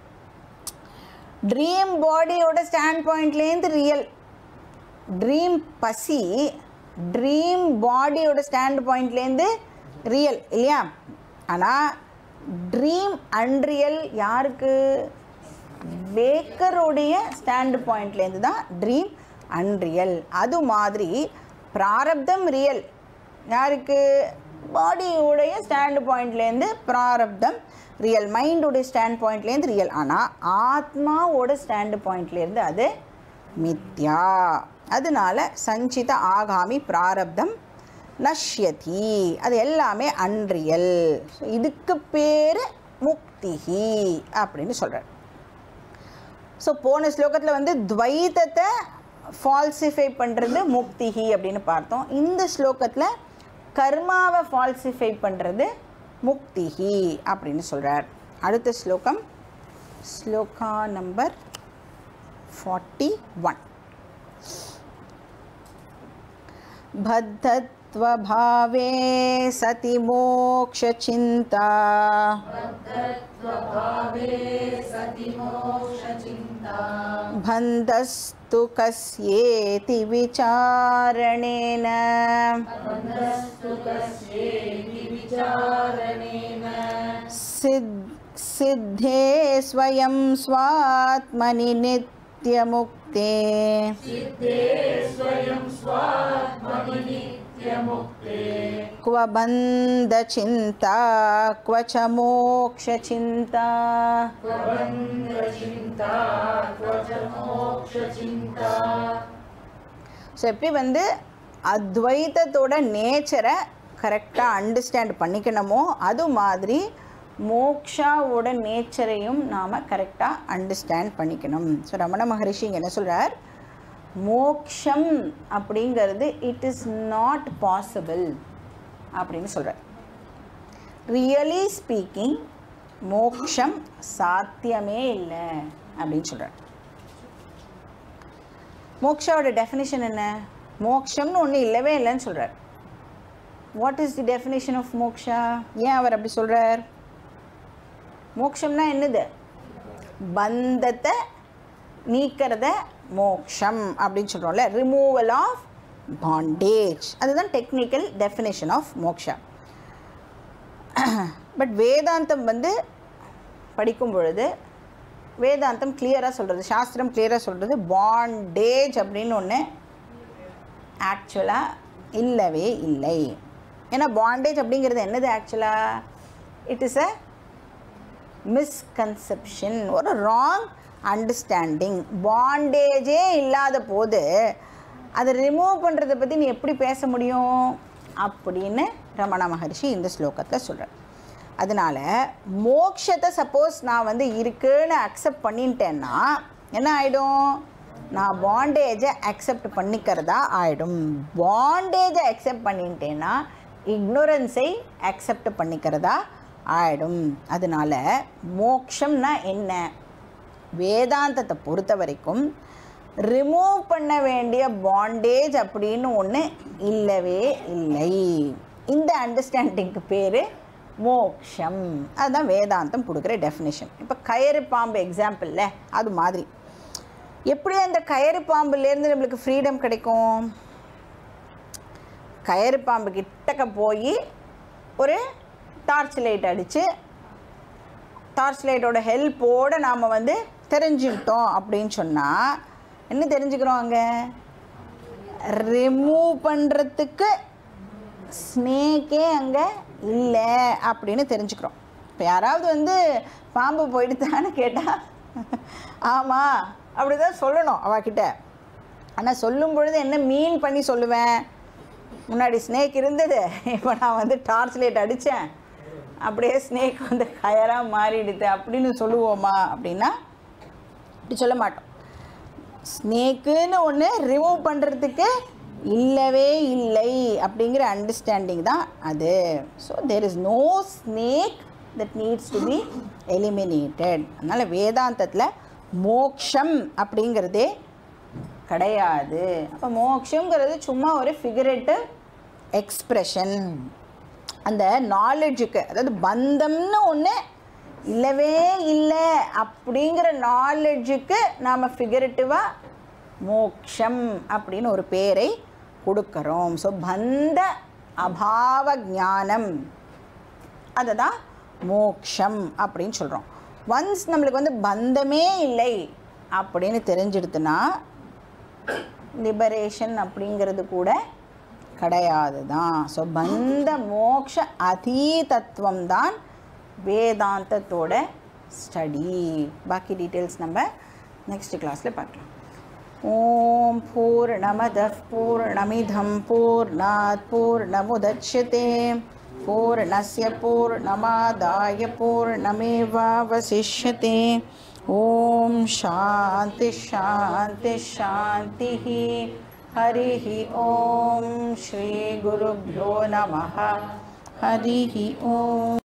ட்ரீம் பாடியோட ஸ்டாண்ட் பாயிண்ட்லேருந்து ரியல் ட்ரீம் பசி ட்ரீம் பாடியோட ஸ்டாண்ட் பாயிண்ட்லேருந்து ரியல் இல்லையா ஆனால் ட்ரீம் அன்ரியல் யாருக்கு வேக்கருடைய ஸ்டாண்டு பாயிண்ட்லேருந்து தான் ட்ரீம் அன்ரியல் அது மாதிரி பிராரப்தம் ரியல் யாருக்கு பாடியோடைய ஸ்டாண்டு பாயிண்ட்லேருந்து பிராரப்தம் ரியல் மைண்டோடைய ஸ்டாண்ட் பாயிண்ட்லேருந்து ரியல் ஆனால் ஆத்மாவோட ஸ்டாண்டு பாயிண்ட்லேருந்து அது மித்யா அதனால சஞ்சித ஆகாமி பிராரப்தம் நஷ்யதி அது எல்லாமே அன்ரியல் இதுக்கு பேர் முக்திஹி அப்படின்னு சொல்கிறார் ஸோ போன ஸ்லோகத்தில் வந்து துவைத்தத்தை ஃபால்சிஃபை பண்ணுறது முக்திஹி அப்படின்னு பார்த்தோம் இந்த ஸ்லோகத்தில் கர்மாவை ஃபால்சிஃபை பண்ணுறது முக்திஹி அப்படின்னு சொல்கிறார் அடுத்த ஸ்லோகம் ஸ்லோகா நம்பர் ஃபார்ட்டி ஒன் बद्धत्वभावे सति मोक्षचिन्ता बन्धस्तु कस्येति विचारणेन सिद् सिद्धे स्वयं स्वात्मनि नित्यमुक्ते क्व बन्धचिन्ता क्व च मोक्षचिन्ता ஸோ எப்படி வந்து அத்வைத்தத்தோட நேச்சரை கரெக்டாக அண்டர்ஸ்டாண்ட் பண்ணிக்கணுமோ அது மாதிரி மோக்ஷாவோட நேச்சரையும் நாம் கரெக்டாக அண்டர்ஸ்டாண்ட் பண்ணிக்கணும் ஸோ ரமண மகரிஷி இங்க என்ன சொல்கிறார் மோக்ஷம் அப்படிங்கிறது இட் இஸ் நாட் பாசிபிள் அப்படின்னு சொல்கிறார் ரியலி ஸ்பீக்கிங் மோக்ஷம் சாத்தியமே இல்லை அப்படின்னு சொல்கிறார் மோக்ஷாவோட டெஃபினிஷன் என்ன மோக்ஷம்னு ஒன்று இல்லவே இல்லைன்னு சொல்கிறார் what is the definition of moksha ஏன் அவர் அப்படி சொல்கிறார் மோக்ஷம்னா என்னது பந்தத்தை நீக்கிறத மோக்ஷம் அப்படின்னு சொல்கிறோம்ல ரிமூவல் ஆஃப் பாண்டேஜ் அதுதான் technical definition of moksha but வேதாந்தம் வந்து படிக்கும் பொழுது வேதாந்தம் கிளியராக சொல்கிறது சாஸ்திரம் கிளியராக சொல்கிறது பாண்டேஜ் அப்படின்னு ஒன்று ஆக்சுவலாக இல்லவே இல்லை ஏன்னா பாண்டேஜ் அப்படிங்கிறது என்னது ஆக்சுவலாக இட் இஸ் அ மிஸ்கன்செப்ஷன் ஒரு ராங் அண்டர்ஸ்டாண்டிங் பாண்டேஜே இல்லாத போது அதை ரிமூவ் பண்ணுறதை பற்றி நீ எப்படி பேச முடியும் அப்படின்னு ரமண மகர்ஷி இந்த ஸ்லோகத்தில் சொல்கிறார் அதனால் மோக்ஷத்தை சப்போஸ் நான் வந்து இருக்குன்னு அக்செப்ட் பண்ணிட்டேன்னா என்ன ஆகிடும் நான் பாண்டேஜை அக்செப்ட் பண்ணிக்கிறதா ஆகிடும் பாண்டேஜை அக்செப்ட் பண்ணிட்டேன்னா இக்னோரன்ஸை அக்செப்ட் பண்ணிக்கிறதா ஆயிடும் அதனால மோக்ஷம்னா என்ன வேதாந்தத்தை பொறுத்த வரைக்கும் ரிமூவ் பண்ண வேண்டிய பாண்டேஜ் அப்படின்னு ஒன்று இல்லவே இல்லை இந்த அண்டர்ஸ்டாண்டிங்க்கு பேர் மோக்ஷம் அதுதான் வேதாந்தம் கொடுக்குற டெஃபினேஷன் இப்போ கயிறு பாம்பு எக்ஸாம்பிளில் அது மாதிரி எப்படி அந்த கயிறு பாம்புலேருந்து நம்மளுக்கு ஃப்ரீடம் கிடைக்கும் கயிறு பாம்பு கிட்டக்க போய் ஒரு டார்ச் லைட் அடித்து டார்ச் லைட்டோட ஹெல்ப்போடு நாம் வந்து தெரிஞ்சுக்கிட்டோம் அப்படின்னு சொன்னால் என்ன தெரிஞ்சுக்கிறோம் அங்கே ரிமூவ் பண்ணுறதுக்கு ஸ்னேக்கே அங்கே இல்லை அப்படின்னு தெரிஞ்சுக்கிறோம் இப்போ யாராவது வந்து பாம்பு போயிடுதான்னு கேட்டால் ஆமாம் அப்படி தான் சொல்லணும் அவகிட்ட ஆனால் சொல்லும் பொழுது என்ன மீன் பண்ணி சொல்லுவேன் முன்னாடி ஸ்னேக் இருந்தது இப்போ நான் வந்து டார்ச் லைட் அடித்தேன் அப்படியே ஸ்னேக் வந்து கயராக மாறிடுது அப்படின்னு சொல்லுவோமா அப்படின்னா அப்படி சொல்ல மாட்டோம் ஸ்னேக்குன்னு ஒன்று ரிமூவ் பண்ணுறதுக்கு இல்லவே இல்லை அப்படிங்கிற அண்டர்ஸ்டாண்டிங் தான் அது so there is no snake that needs to be eliminated அதனால் வேதாந்தத்தில் மோக்ஷம் அப்படிங்கிறதே கிடையாது அப்போ மோக்ஷங்கிறது சும்மா ஒரு ஃபிகரேட்டிவ் எக்ஸ்ப்ரெஷன் அந்த நாலேஜுக்கு அதாவது பந்தம்னு ஒன்று இல்லவே இல்லை அப்படிங்கிற நாலேஜுக்கு நாம் ஃபிகரேட்டிவாக மோக்ஷம் அப்படின்னு ஒரு பேரை கொடுக்குறோம் ஸோ பந்த அபாவ ஞானம் அதை தான் மோக்ஷம் அப்படின்னு சொல்கிறோம் ஒன்ஸ் நம்மளுக்கு வந்து பந்தமே இல்லை அப்படின்னு தெரிஞ்சிடுத்துன்னா லிபரேஷன் அப்படிங்கிறது கூட கிடையாது தான் ஸோ பந்த மோக்ஷ அதீதத்துவம் தான் வேதாந்தத்தோட ஸ்டடி பாக்கி டீட்டெயில்ஸ் நம்ம நெக்ஸ்ட் கிளாஸில் பார்க்கலாம் ஓம் பூர்ணமதः பூர்ணமிதம் பூர்ணாத் பூர்ணமுதட்சதே பூர்ணस्य பூர்ணமாதாய பூர்ணமேவாவசிஷ்யते ॐ शान्ति शान्ति शान्तिः हरिः ॐ श्रीगुरुभ्यो नमः हरिः ॐ